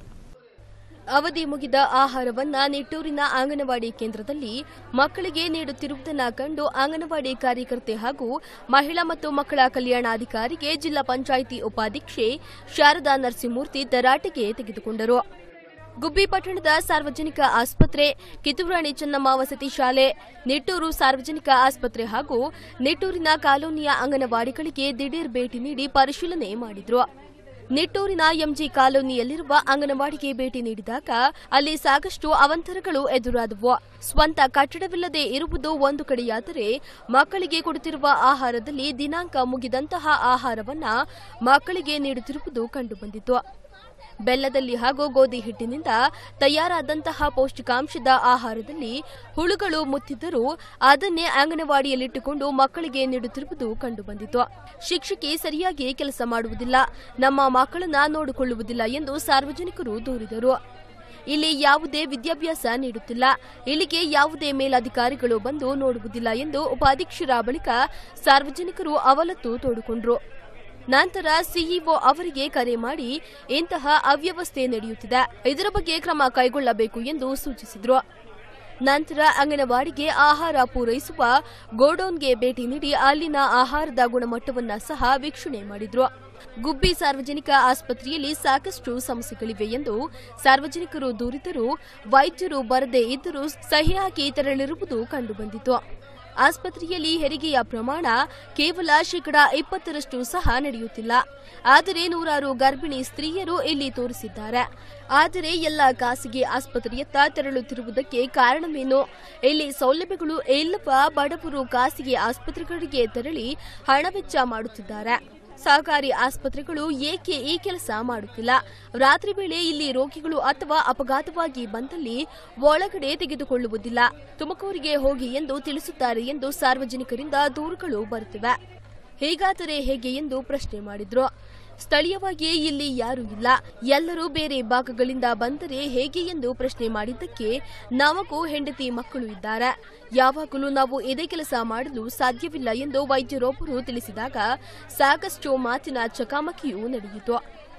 ಅವಧಿ ಮುಗಿದ ಆಹಾರವನ್ನ ನಿಟ್ಟೂರಿನ ಅಂಗನವಾಡಿ ಕೇಂದ್ರದಲ್ಲಿ ಮಕ್ಕಳಿಗೆ ನೀಡುತ್ತಿರುವುದನ್ನು ಕಂಡು ಅಂಗನವಾಡಿ ಕಾರ್ಯಕರ್ತೆ ಹಾಗೂ ಮಹಿಳಾ ಮತ್ತು ಮಕ್ಕಳ ಕಲ್ಯಾಣಾಧಿಕಾರಿಗೆ ಜಿಲ್ಲಾ ಪಂಚಾಯಿತಿ ಉಪಾಧ್ಯಕ್ಷೆ ಶಾರದಾ ನರಸಿಂಹಮೂರ್ತಿ ತರಾಟೆಗೆ ತೆಗೆದುಕೊಂಡರು ಗುಬ್ಬಿ ಪಟ್ಟಣದ ಸಾರ್ವಜನಿಕ ಆಸ್ಪತ್ರೆ ಕಿತ್ತೂರಾಣಿ ಚೆನ್ನಮ್ಮ ವಸತಿ ಶಾಲೆ ನಿಟ್ಟೂರು ಸಾರ್ವಜನಿಕ ಆಸ್ಪತ್ರೆ ಹಾಗೂ ನಿಟ್ಟೂರಿನ ಕಾಲೋನಿಯ ಅಂಗನವಾಡಿಗಳಿಗೆ ದಿಢೀರ್ ಭೇಟಿ ನೀಡಿ ಪರಿಶೀಲನೆ ಮಾಡಿದ್ರು ನಿಟ್ಟೂರಿನ ಎಂಜಿ ಕಾಲೋನಿಯಲ್ಲಿರುವ ಅಂಗನವಾಡಿಗೆ ಭೇಟಿ ನೀಡಿದಾಗ ಅಲ್ಲಿ ಸಾಕಷ್ಟು ಅವಂತರಗಳು ಎದುರಾದವು ಸ್ವಂತ ಕಟ್ಟಡವಿಲ್ಲದೆ ಇರುವುದು ಒಂದು ಕಡೆಯಾದರೆ ಮಕ್ಕಳಿಗೆ ಕೊಡುತ್ತಿರುವ ಆಹಾರದಲ್ಲಿ ದಿನಾಂಕ ಮುಗಿದಂತಹ ಆಹಾರವನ್ನ ಮಕ್ಕಳಿಗೆ ನೀಡುತ್ತಿರುವುದು ಕಂಡುಬಂದಿತು ಬೆಲ್ಲದಲ್ಲಿ ಹಾಗೂ ಗೋಧಿ ಹಿಟ್ಟಿನಿಂದ ತಯಾರಾದಂತಹ ಪೌಷ್ಟಿಕಾಂಶದ ಆಹಾರದಲ್ಲಿ ಹುಳುಗಳು ಮುತ್ತಿದ್ದರೂ ಅದನ್ನೇ ಅಂಗನವಾಡಿಯಲ್ಲಿಟ್ಟುಕೊಂಡು ಮಕ್ಕಳಿಗೆ ನೀಡುತ್ತಿರುವುದು ಕಂಡುಬಂದಿತು ಶಿಕ್ಷಕಿ ಸರಿಯಾಗಿ ಕೆಲಸ ಮಾಡುವುದಿಲ್ಲ ನಮ್ಮ ಮಕ್ಕಳನ್ನ ನೋಡಿಕೊಳ್ಳುವುದಿಲ್ಲ ಎಂದು ಸಾರ್ವಜನಿಕರು ದೂರಿದರು ಇಲ್ಲಿ ಯಾವುದೇ ವಿದ್ಯಾಭ್ಯಾಸ ನೀಡುತ್ತಿಲ್ಲ ಇಲ್ಲಿಗೆ ಯಾವುದೇ ಮೇಲಾಧಿಕಾರಿಗಳು ಬಂದು ನೋಡುವುದಿಲ್ಲ ಎಂದು ಉಪಾಧ್ಯಕ್ಷರ ಬಳಿಕ ಸಾರ್ವಜನಿಕರು ಅವಲತ್ತು ತೋಡಿಕೊಂಡ್ರು ನಂತರ ಸಿಇಒ ಅವರಿಗೆ ಕರೆ ಮಾಡಿ ಇಂತಹ ಅವ್ಯವಸ್ಥೆ ನಡೆಯುತ್ತಿದೆ ಇದರ ಬಗ್ಗೆ ಕ್ರಮ ಕೈಗೊಳ್ಳಬೇಕು ಎಂದು ಸೂಚಿಸಿದ್ರು ನಂತರ ಅಂಗನವಾಡಿಗೆ ಆಹಾರ ಪೂರೈಸುವ ಗೋಡೌನ್ಗೆ ಭೇಟಿ ನೀಡಿ ಅಲ್ಲಿನ ಆಹಾರದ ಗುಣಮಟ್ಟವನ್ನ ಸಹ ವೀಕ್ಷಣೆ ಮಾಡಿದ್ರು ಗುಬ್ಬಿ ಸಾರ್ವಜನಿಕ ಆಸ್ಪತ್ರೆಯಲ್ಲಿ ಸಾಕಷ್ಟು ಸಮಸ್ಯೆಗಳಿವೆ ಎಂದು ಸಾರ್ವಜನಿಕರು ದೂರಿದರೂ ವೈದ್ಯರು ಬರದೇ ಇದ್ದರೂ ಸಹಿ ಹಾಕಿ ತೆರಳಿರುವುದು ಕಂಡುಬಂದಿತು ಆಸ್ಪತ್ರೆಯಲ್ಲಿ ಹೆರಿಗೆಯ ಪ್ರಮಾಣ ಕೇವಲ ಶೇಕಡಾ ಇಪ್ಪತ್ತರಷ್ಟು ಸಹ ನಡೆಯುತ್ತಿಲ್ಲ ಆದರೆ ನೂರಾರು ಗರ್ಭಿಣಿ ಸ್ತ್ರೀಯರು ಇಲ್ಲಿ ತೋರಿಸಿದ್ದಾರೆ ಆದರೆ ಎಲ್ಲ ಖಾಸಗಿ ಆಸ್ಪತ್ರೆಯತ್ತ ತೆರಳುತ್ತಿರುವುದಕ್ಕೆ ಕಾರಣವೇನು ಇಲ್ಲಿ ಸೌಲಭ್ಯಗಳು ಇಲ್ಲವಾ ಬಡವರು ಖಾಸಗಿ ಆಸ್ಪತ್ರೆಗಳಿಗೆ ತೆರಳಿ ಹಣ ವೆಚ್ಚ ಮಾಡುತ್ತಿದ್ದಾರೆ ಸಹಕಾರಿ ಆಸ್ಪತ್ರೆಗಳು ಏಕೆ ಈ ಕೆಲಸ ಮಾಡುತ್ತಿಲ್ಲ ರಾತ್ರಿ ವೇಳೆ ಇಲ್ಲಿ ರೋಗಿಗಳು ಅಥವಾ ಅಪಘಾತವಾಗಿ ಬಂದಲ್ಲಿ ಒಳಗಡೆ ತೆಗೆದುಕೊಳ್ಳುವುದಿಲ್ಲ ತುಮಕೂರಿಗೆ ಹೋಗಿ ಎಂದು ತಿಳಿಸುತ್ತಾರೆ ಎಂದು ಸಾರ್ವಜನಿಕರಿಂದ ದೂರುಗಳು ಬರುತ್ತಿವೆ ಹೀಗಾದರೆ ಹೇಗೆ ಎಂದು ಪ್ರಶ್ನೆ ಮಾಡಿದ್ರು ಸ್ಥಳೀಯವಾಗಿ ಇಲ್ಲಿ ಯಾರೂ ಇಲ್ಲ ಎಲ್ಲರೂ ಬೇರೆ ಭಾಗಗಳಿಂದ ಬಂದರೆ ಹೇಗೆ ಎಂದು ಪ್ರಶ್ನೆ ಮಾಡಿದ್ದಕ್ಕೆ ನಮಗೂ ಹೆಂಡತಿ ಮಕ್ಕಳು ಇದ್ದಾರೆ ಯಾವಾಗಲೂ ನಾವು ಇದೇ ಕೆಲಸ ಮಾಡಲು ಸಾಧ್ಯವಿಲ್ಲ ಎಂದು ವೈದ್ಯರೊಬ್ಬರು ತಿಳಿಸಿದಾಗ ಸಾಕಷ್ಟು ಮಾತಿನ ಚಕಾಮಕಿಯೂ ನಡೆಯಿತು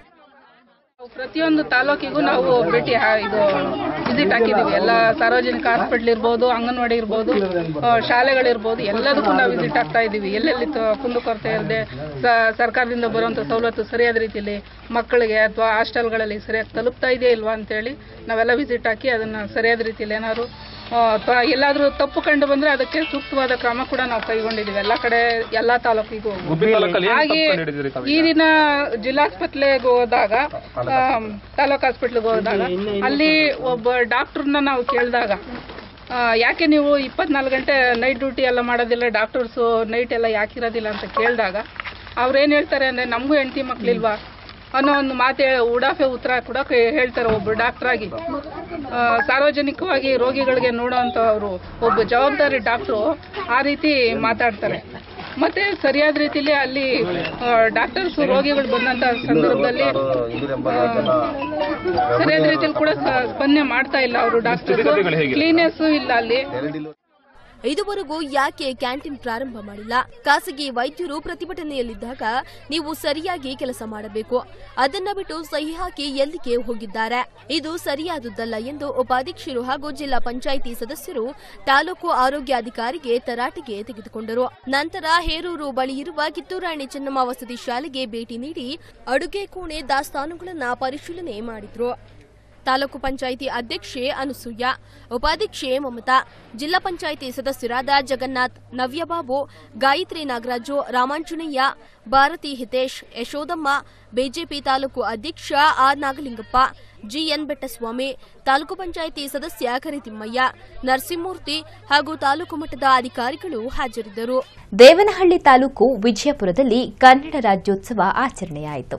ಪ್ರತಿಯೊಂದು ತಾಲೂಕಿಗೂ ನಾವು ಭೇಟಿ ಹಾ- ಇದು ವಿಸಿಟ್ ಹಾಕಿದೀವಿ ಎಲ್ಲ ಸಾರ್ವಜನಿಕ ಹಾಸ್ಪಿಟ್ಲ್ ಇರ್ಬೋದು ಅಂಗನವಾಡಿ ಇರ್ಬೋದು ಆ, ಶಾಲೆಗಳಿರ್ಬೋದು ಎಲ್ಲದಕ್ಕೂ ನಾವು ವಿಸಿಟ್ ಆಗ್ತಾ ಇದ್ದೀವಿ ಎಲ್ಲೆಲ್ಲಿ ತ- ಕುಂದುಕೊರತೆ ಇರದೆ ಸರ್ಕಾರದಿಂದ ಬರುವಂಥ ಸವಲತ್ತು ಸರಿಯಾದ ರೀತಿಯಲ್ಲಿ ಮಕ್ಕಳಿಗೆ ಅಥವಾ ಹಾಸ್ಟೆಲ್ಗಳಲ್ಲಿ ಸರಿಯಾಗಿ ತಲುಪ್ತಾ ಇದೆಯಾ ಇಲ್ವಾ ಅಂತೇಳಿ ನಾವೆಲ್ಲ ವಿಸಿಟ್ ಹಾಕಿ ಅದನ್ನು ಸರಿಯಾದ ರೀತಿಯಲ್ಲಿ ಏನಾದ್ರು ಅಥವಾ ಎಲ್ಲಾದರೂ ತಪ್ಪು ಕಂಡು ಬಂದ್ರೆ ಅದಕ್ಕೆ ಸೂಕ್ತವಾದ ಕ್ರಮ ಕೂಡ ನಾವು ಕೈಗೊಂಡಿದ್ದೀವಿ ಎಲ್ಲ ಕಡೆ ಎಲ್ಲಾ ತಾಲೂಕಿಗೂ ಹಾಗೆ ಈ ದಿನ ಜಿಲ್ಲಾಸ್ಪತ್ರೆಗೆ ಹೋದಾಗ ಆಮ್, ತಾಲೂಕ್ ಹಾಸ್ಪಿಟ್ಲಿಗೆ ಹೋದಾಗ ಅಲ್ಲಿ ಒಬ್ಬ ಡಾಕ್ಟರ್ನ ನಾವು ಕೇಳಿದಾಗ ಆ, ಯಾಕೆ ನೀವು ಇಪ್ಪತ್ನಾಲ್ಕು ಗಂಟೆ ನೈಟ್ ಡ್ಯೂಟಿ ಎಲ್ಲ ಮಾಡೋದಿಲ್ಲ ಡಾಕ್ಟರ್ಸು ನೈಟ್ ಎಲ್ಲ ಯಾಕಿರೋದಿಲ್ಲ ಅಂತ ಕೇಳಿದಾಗ ಅವ್ರೇನು ಹೇಳ್ತಾರೆ ಅಂದರೆ ನಮಗೂ ಹೆಂಡತಿ ಮಕ್ಳಿಲ್ವಾ ಅನ್ನೋ ಒಂದು ಮಾತೆ ಉಡಾಫೆ ಉತ್ತರ ಕೂಡ ಕ- ಹೇಳ್ತಾರೆ ಒಬ್ಬರು ಡಾಕ್ಟರ್ ಆಗಿ ಆ, ಸಾರ್ವಜನಿಕವಾಗಿ ರೋಗಿಗಳಿಗೆ ನೋಡೋಂಥ ಅವರು ಒಬ್ಬ ಜವಾಬ್ದಾರಿ ಡಾಕ್ಟ್ರು ಆ ರೀತಿ ಮಾತಾಡ್ತಾರೆ ಮತ್ತೆ ಸರಿಯಾದ ರೀತಿಯಲ್ಲಿ ಅಲ್ಲಿ ಡಾಕ್ಟರ್ಸ್ ರೋಗಿಗಳು ಬಂದಂತ ಸಂದರ್ಭದಲ್ಲಿ ಆ, ಸರಿಯಾದ ರೀತಿಯಲ್ಲಿ ಕೂಡ ಸ- ಸ್ಪಂದನೆ ಮಾಡ್ತಾ ಇಲ್ಲ ಅವರು ಡಾಕ್ಟರ್ ಕ್ಲೀನೆಸ್ ಇಲ್ಲ ಅಲ್ಲಿ
ಇದುವರೆಗೂ ಯಾಕೆ ಕ್ಯಾಂಟೀನ್ ಪ್ರಾರಂಭ ಮಾಡಿಲ್ಲ ಖಾಸಗಿ ವೈದ್ಯರು ಪ್ರತಿಭಟನೆಯಲ್ಲಿದ್ದಾಗ ನೀವು ಸರಿಯಾಗಿ ಕೆಲಸ ಮಾಡಬೇಕು ಅದನ್ನ ಬಿಟ್ಟು ಸಹಿ ಹಾಕಿ ಎಲ್ಲಿಗೆ ಹೋಗಿದ್ದಾರೆ ಇದು ಸರಿಯಾದುದಲ್ಲ ಎಂದು ಉಪಾಧ್ಯಕ್ಷರು ಹಾಗೂ ಜಿಲ್ಲಾ ಪಂಚಾಯಿತಿ ಸದಸ್ಯರು ತಾಲೂಕು ಆರೋಗ್ಯಾಧಿಕಾರಿಗೆ ತರಾಟೆಗೆ ತೆಗೆದುಕೊಂಡರು ನಂತರ ಹೇರೂರು ಬಳಿ ಇರುವ ಕಿತ್ತೂರಾಣಿ ಚೆನ್ನಮ್ಮ ವಸತಿ ಶಾಲೆಗೆ ಭೇಟಿ ನೀಡಿ ಅಡುಗೆ ಕೋಣೆ ದಾಸ್ತಾನುಗಳನ್ನ ಪರಿಶೀಲನೆ ಮಾಡಿದ್ರು ತಾಲೂಕು ಪಂಚಾಯಿತಿ ಅಧ್ಯಕ್ಷೆ ಅನುಸೂಯ ಉಪಾಧ್ಯಕ್ಷೆ ಮಮತಾ ಜಿಲ್ಲಾ ಪಂಚಾಯಿತಿ ಸದಸ್ಯರಾದ ಜಗನ್ನಾಥ್ ನವ್ಯಬಾಬು ಗಾಯತ್ರಿ ನಾಗರಾಜು ರಾಮಾಂಜನೇಯ ಭಾರತಿ ಹಿತೇಶ್ ಯಶೋದಮ್ಮ ಬಿಜೆಪಿ ತಾಲೂಕು ಅಧ್ಯಕ್ಷ ಆರ್ ನಾಗಲಿಂಗಪ್ಪ ಜಿಎನ್ ಬೆಟ್ಟಸ್ವಾಮಿ ತಾಲೂಕು ಪಂಚಾಯಿತಿ ಸದಸ್ಯ ಕರಿತಿಮ್ಮಯ್ಯ ನರಸಿಂಹಮೂರ್ತಿ ಹಾಗೂ ತಾಲೂಕು ಮಟ್ಟದ ಅಧಿಕಾರಿಗಳು ಹಾಜರಿದ್ದರು
ದೇವನಹಳ್ಳಿ ತಾಲೂಕು ವಿಜಯಪುರದಲ್ಲಿ ಕನ್ನಡ ರಾಜ್ಯೋತ್ಸವ ಆಚರಣೆಯಾಯಿತು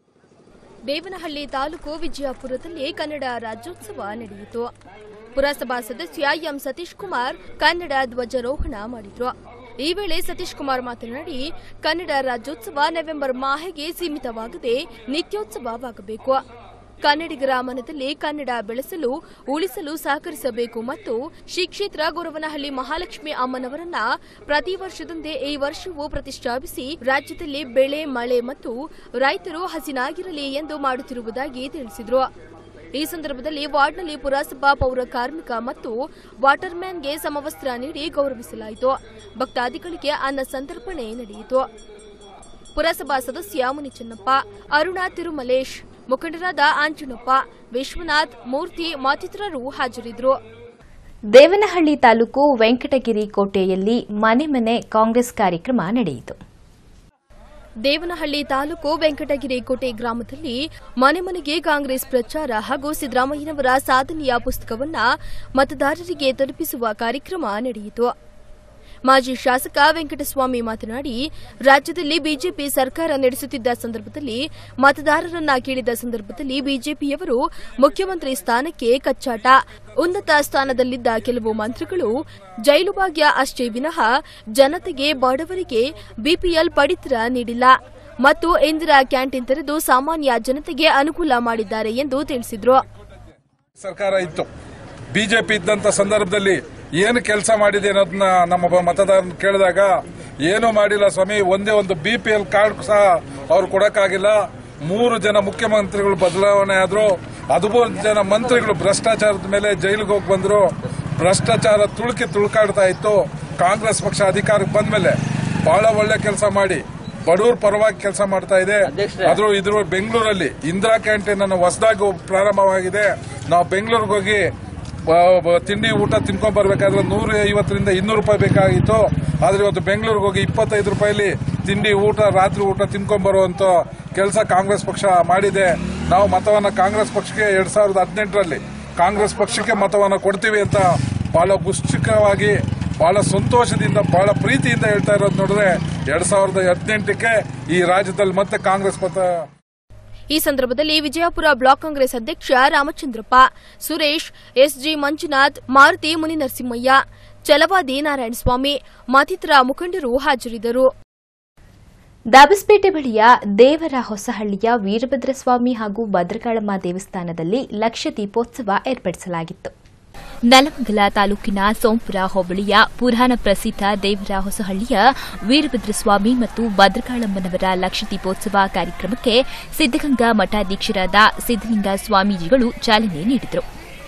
ದೇವನಹಳ್ಳಿ ತಾಲೂಕು ವಿಜಯಪುರದಲ್ಲಿ ಕನ್ನಡ ರಾಜ್ಯೋತ್ಸವ ನಡೆಯಿತು ಪುರಸಭಾ ಸದಸ್ಯ ಎಂ ಸತೀಶ್ ಕುಮಾರ್ ಕನ್ನಡ ಧ್ವಜಾರೋಹಣ ಮಾಡಿದ್ರು ಈ ವೇಳೆ ಸತೀಶ್ ಕುಮಾರ್ ಮಾತನಾಡಿ ಕನ್ನಡ ರಾಜ್ಯೋತ್ಸವ ನವೆಂಬರ್ ಮಾಹೆಗೆ ಸೀಮಿತವಾಗದೆ ನಿತ್ಯೋತ್ಸವವಾಗಬೇಕು ಕನ್ನಡಿಗರ ಮನದಲ್ಲಿ ಕನ್ನಡ ಬೆಳೆಸಲು ಉಳಿಸಲು ಸಹಕರಿಸಬೇಕು ಮತ್ತು ಶ್ರೀ ಕ್ಷೇತ್ರ ಗೊರವನಹಳ್ಳಿ ಮಹಾಲಕ್ಷ್ಮಿ ಅಮ್ಮನವರನ್ನ ಪ್ರತಿ ವರ್ಷದಂತೆ ಈ ವರ್ಷವೂ ಪ್ರತಿಷ್ಠಾಪಿಸಿ ರಾಜ್ಯದಲ್ಲಿ ಬೆಳೆ ಮಳೆ ಮತ್ತು ರೈತರು ಹಸಿನಾಗಿರಲಿ ಎಂದು ಮಾಡುತ್ತಿರುವುದಾಗಿ ತಿಳಿಸಿದರು ಈ ಸಂದರ್ಭದಲ್ಲಿ ವಾರ್ಡ್ನಲ್ಲಿ ಪುರಸಭಾ ಪೌರ ಕಾರ್ಮಿಕ ಮತ್ತು ವಾಟರ್ಮ್ಯಾನ್ಗೆ ಸಮವಸ್ತ್ರ ನೀಡಿ ಗೌರವಿಸಲಾಯಿತು ಭಕ್ತಾದಿಗಳಿಗೆ ಅನ್ನ ಸಂತರ್ಪಣೆ ನಡೆಯಿತು ಪುರಸಭಾ ಸದಸ್ಯ ಮುನಿಚನ್ನಪ್ಪ ಅರುಣಾ ತಿರುಮಲೇಶ್ ಮುಖಂಡರಾದ ಆಂಜನಪ್ಪ ವಿಶ್ವನಾಥ್ ಮೂರ್ತಿ ಮತ್ತಿತರರು ಹಾಜರಿದ್ದರು
ದೇವನಹಳ್ಳಿ ತಾಲೂಕು ವೆಂಕಟಗಿರಿ ಕೋಟೆಯಲ್ಲಿ ಮನೆ ಮನೆ ಕಾಂಗ್ರೆಸ್ ಕಾರ್ಯಕ್ರಮ ನಡೆಯಿತು
ದೇವನಹಳ್ಳಿ ತಾಲೂಕು ವೆಂಕಟಗಿರಿ ಕೋಟೆ ಗ್ರಾಮದಲ್ಲಿ ಮನೆ ಮನೆಗೆ ಕಾಂಗ್ರೆಸ್ ಪ್ರಚಾರ ಹಾಗೂ ಸಿದ್ದರಾಮಯ್ಯನವರ ಸಾಧನೆಯ ಪುಸ್ತಕವನ್ನ ಮತದಾರರಿಗೆ ತಲುಪಿಸುವ ಕಾರ್ಯಕ್ರಮ ನಡೆಯಿತು ಮಾಜಿ ಶಾಸಕ ವೆಂಕಟಸ್ವಾಮಿ ಮಾತನಾಡಿ ರಾಜ್ಯದಲ್ಲಿ ಬಿಜೆಪಿ ಸರ್ಕಾರ ನಡೆಸುತ್ತಿದ್ದ ಸಂದರ್ಭದಲ್ಲಿ ಮತದಾರರನ್ನ ಕೇಳಿದ ಸಂದರ್ಭದಲ್ಲಿ ಬಿಜೆಪಿಯವರು ಮುಖ್ಯಮಂತ್ರಿ ಸ್ಥಾನಕ್ಕೆ ಕಚ್ಚಾಟ ಉನ್ನತ ಸ್ಥಾನದಲ್ಲಿದ್ದ ಕೆಲವು ಮಂತ್ರಿಗಳು ಜೈಲು ಭಾಗ್ಯ ಅಷ್ಟೇ ವಿನಃ ಜನತೆಗೆ ಬಡವರಿಗೆ ಬಿಪಿಎಲ್ ಪಡಿತರ ನೀಡಿಲ್ಲ ಮತ್ತು ಇಂದಿರಾ ಕ್ಯಾಂಟೀನ್ ತೆರೆದು ಸಾಮಾನ್ಯ ಜನತೆಗೆ ಅನುಕೂಲ ಮಾಡಿದ್ದಾರೆ ಎಂದು ತಿಳಿಸಿದರು
ಸರ್ಕಾರ ಇತ್ತು ಬಿಜೆಪಿ ಇದ್ದಂತ ಸಂದರ್ಭದಲ್ಲಿ ಏನು ಕೆಲಸ ಮಾಡಿದೆ ಅನ್ನೋದನ್ನ ನಮ್ಮ ಬ- ಮತದಾರನ ಕೇಳಿದಾಗ ಏನೂ ಮಾಡಿಲ್ಲ ಸ್ವಾಮಿ ಒಂದೇ ಒಂದು ಬಿ ಪಿ ಎಲ್ ಕಾರ್ಡ್ ಸಹ ಅವ್ರು ಕೊಡಕ್ಕಾಗಿಲ್ಲ ಮೂರು ಜನ ಮುಖ್ಯಮಂತ್ರಿಗಳು ಬದಲಾವಣೆ ಆದ್ರು ಹದಿಮೂರು ಜನ ಮಂತ್ರಿಗಳು ಭ್ರಷ್ಟಾಚಾರದ ಮೇಲೆ ಜೈಲಿಗೆ ಹೋಗಿ ಬಂದ್ರು ಭ್ರಷ್ಟಾಚಾರ ತುಳುಕಿ ತುಳುಕಾಡ್ತಾ ಇತ್ತು ಕಾಂಗ್ರೆಸ್ ಪಕ್ಷ ಅಧಿಕಾರಕ್ಕೆ ಬಂದ್ಮೇಲೆ ಬಹಳ ಒಳ್ಳೆ ಕೆಲಸ ಮಾಡಿ ಬಡವ್ರ ಪರವಾಗಿ ಕೆಲಸ ಮಾಡ್ತಾ ಇದೆ ಅದ್ರ ಇದ್ರ ಬೆಂಗಳೂರಲ್ಲಿ ಇಂದಿರಾ ಕ್ಯಾಂಟೀನ್ ಅನ್ನು ಹೊಸದಾಗಿ ಪ್ರಾರಂಭವಾಗಿದೆ ನಾವು ಬೆಂಗಳೂರಿಗೆ ಹೋಗಿ ಬ- ಬ- ತಿಂಡಿ ಊಟ ತಿನ್ಕೊಂಡ್ ಬರ್ಬೇಕಾದ್ರೆ ನೂರ ಐವತ್ತರಿಂದ ಇನ್ನೂರು ರೂಪಾಯಿ ಬೇಕಾಗಿತ್ತು ಆದ್ರೆ ಇವತ್ತು ಬೆಂಗಳೂರಿಗೆ ಹೋಗಿ ಇಪ್ಪತ್ತೈದು ರೂಪಾಯಿಲಿ ತಿಂಡಿ ಊಟ ರಾತ್ರಿ ಊಟ ತಿನ್ಕೊಂಡ್ ಬರುವಂತ ಕೆಲಸ ಕಾಂಗ್ರೆಸ್ ಪಕ್ಷ ಮಾಡಿದೆ ನಾವು ಮತವನ್ನ ಕಾಂಗ್ರೆಸ್ ಪಕ್ಷಕ್ಕೆ ಎರಡ್ ಸಾವಿರದ ಹದಿನೆಂಟರಲ್ಲಿ ಕಾಂಗ್ರೆಸ್ ಪಕ್ಷಕ್ಕೆ ಮತವನ್ನ ಕೊಡ್ತೀವಿ ಅಂತ ಬಹಳ ಗುಶ್ಚಿಕವಾಗಿ ಬಹಳ ಸಂತೋಷದಿಂದ ಬಹಳ ಪ್ರೀತಿಯಿಂದ ಹೇಳ್ತಾ ಇರೋದು ನೋಡಿದ್ರೆ ಎರಡ್ ಸಾವಿರದ ಹದಿನೆಂಟಕ್ಕೆ ಈ ರಾಜ್ಯದಲ್ಲಿ ಮತ್ತೆ ಕಾಂಗ್ರೆಸ್ ಮತ
ಈ ಸಂದರ್ಭದಲ್ಲಿ ವಿಜಯಪುರ ಬ್ಲಾಕ್ ಕಾಂಗ್ರೆಸ್ ಅಧ್ಯಕ್ಷ ರಾಮಚಂದ್ರಪ್ಪ ಸುರೇಶ್ ಎಸ್ಜಿ ಮಂಜುನಾಥ್ ಮಾರುತಿ ಮುನಿನರಸಿಂಹಯ್ಯ ಚಲವಾದಿ ನಾರಾಯಣಸ್ವಾಮಿ ಮತ್ತಿತರ ಮುಖಂಡರು ಹಾಜರಿದ್ದರು
ದಾಬಸ್ಪೇಟೆ ಬಳಿಯ ದೇವರ ಹೊಸಹಳ್ಳಿಯ ವೀರಭದ್ರಸ್ವಾಮಿ ಹಾಗೂ ಭದ್ರಕಾಳಮ್ಮ ದೇವಸ್ಥಾನದಲ್ಲಿ ಲಕ್ಷ ದೀಪೋತ್ಸವ ಏರ್ಪಡಿಸಲಾಗಿತ್ತು
ನಲಮಂಗಲ ತಾಲೂಕಿನ ಸೋಂಪುರ ಹೋಬಳಿಯ ಪುರಾಣ ಪ್ರಸಿದ್ಧ ದೇವರ ಹೊಸಹಳ್ಳಿಯ ವೀರಭದ್ರಸ್ವಾಮಿ ಮತ್ತು ಭದ್ರಕಾಳಮ್ಮನವರ ಲಕ್ಷ ದೀಪೋತ್ಸವ ಕಾರ್ಯಕ್ರಮಕ್ಕೆ ಸಿದ್ದಗಂಗಾ ಮಠಾಧೀಶರಾದ ಸಿದ್ದಲಿಂಗ ಸ್ವಾಮೀಜಿಗಳು ಚಾಲನೆ ನೀಡಿದರು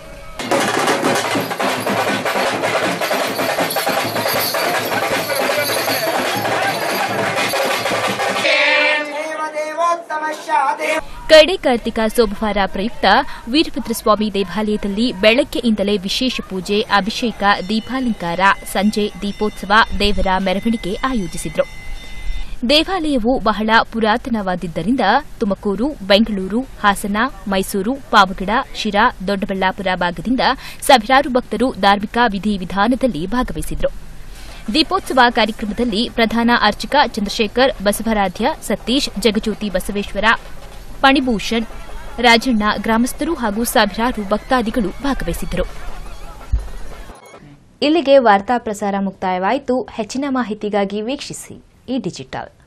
ಕಡೆ ಕಾರ್ತಿಕ ಸೋಮವಾರ ಪ್ರಯುಕ್ತ ವೀರಭದ್ರಸ್ವಾಮಿ ದೇವಾಲಯದಲ್ಲಿ ಬೆಳಗ್ಗೆಯಿಂದಲೇ ವಿಶೇಷ ಪೂಜೆ ಅಭಿಷೇಕ ದೀಪಾಲಂಕಾರ ಸಂಜೆ ದೀಪೋತ್ಸವ ದೇವರ ಮೆರವಣಿಗೆ ಆಯೋಜಿಸಿದ್ರು ದೇವಾಲಯವು ಬಹಳ ಪುರಾತನವಾದಿದ್ದರಿಂದ ತುಮಕೂರು ಬೆಂಗಳೂರು ಹಾಸನ ಮೈಸೂರು ಪಾವಗಡ ಶಿರಾ ದೊಡ್ಡಬಳ್ಳಾಪುರ ಭಾಗದಿಂದ ಸಾವಿರಾರು ಭಕ್ತರು ಧಾರ್ಮಿಕ ವಿಧಿವಿಧಾನದಲ್ಲಿ ಭಾಗವಹಿಸಿದ್ರು ದೀಪೋತ್ಸವ ಕಾರ್ಯಕ್ರಮದಲ್ಲಿ ಪ್ರಧಾನ ಅರ್ಚಕ ಚಂದ್ರಶೇಖರ್ ಬಸವರಾಧ್ಯ ಸತೀಶ್ ಜಗಜ್ಯೋತಿ ಬಸವೇಶ್ವರ ಪಣಿಭೂಷಣ್ ರಾಜಣ್ಣ ಗ್ರಾಮಸ್ಥರು ಹಾಗೂ ಸಾವಿರಾರು ಭಕ್ತಾದಿಗಳು ಭಾಗವಹಿಸಿದ್ದರು
ಇಲ್ಲಿಗೆ ವಾರ್ತಾ ಪ್ರಸಾರ ಮುಕ್ತಾಯವಾಯಿತು ಹೆಚ್ಚಿನ ಮಾಹಿತಿಗಾಗಿ ವೀಕ್ಷಿಸಿ ಈ ಡಿಜಿಟಲ್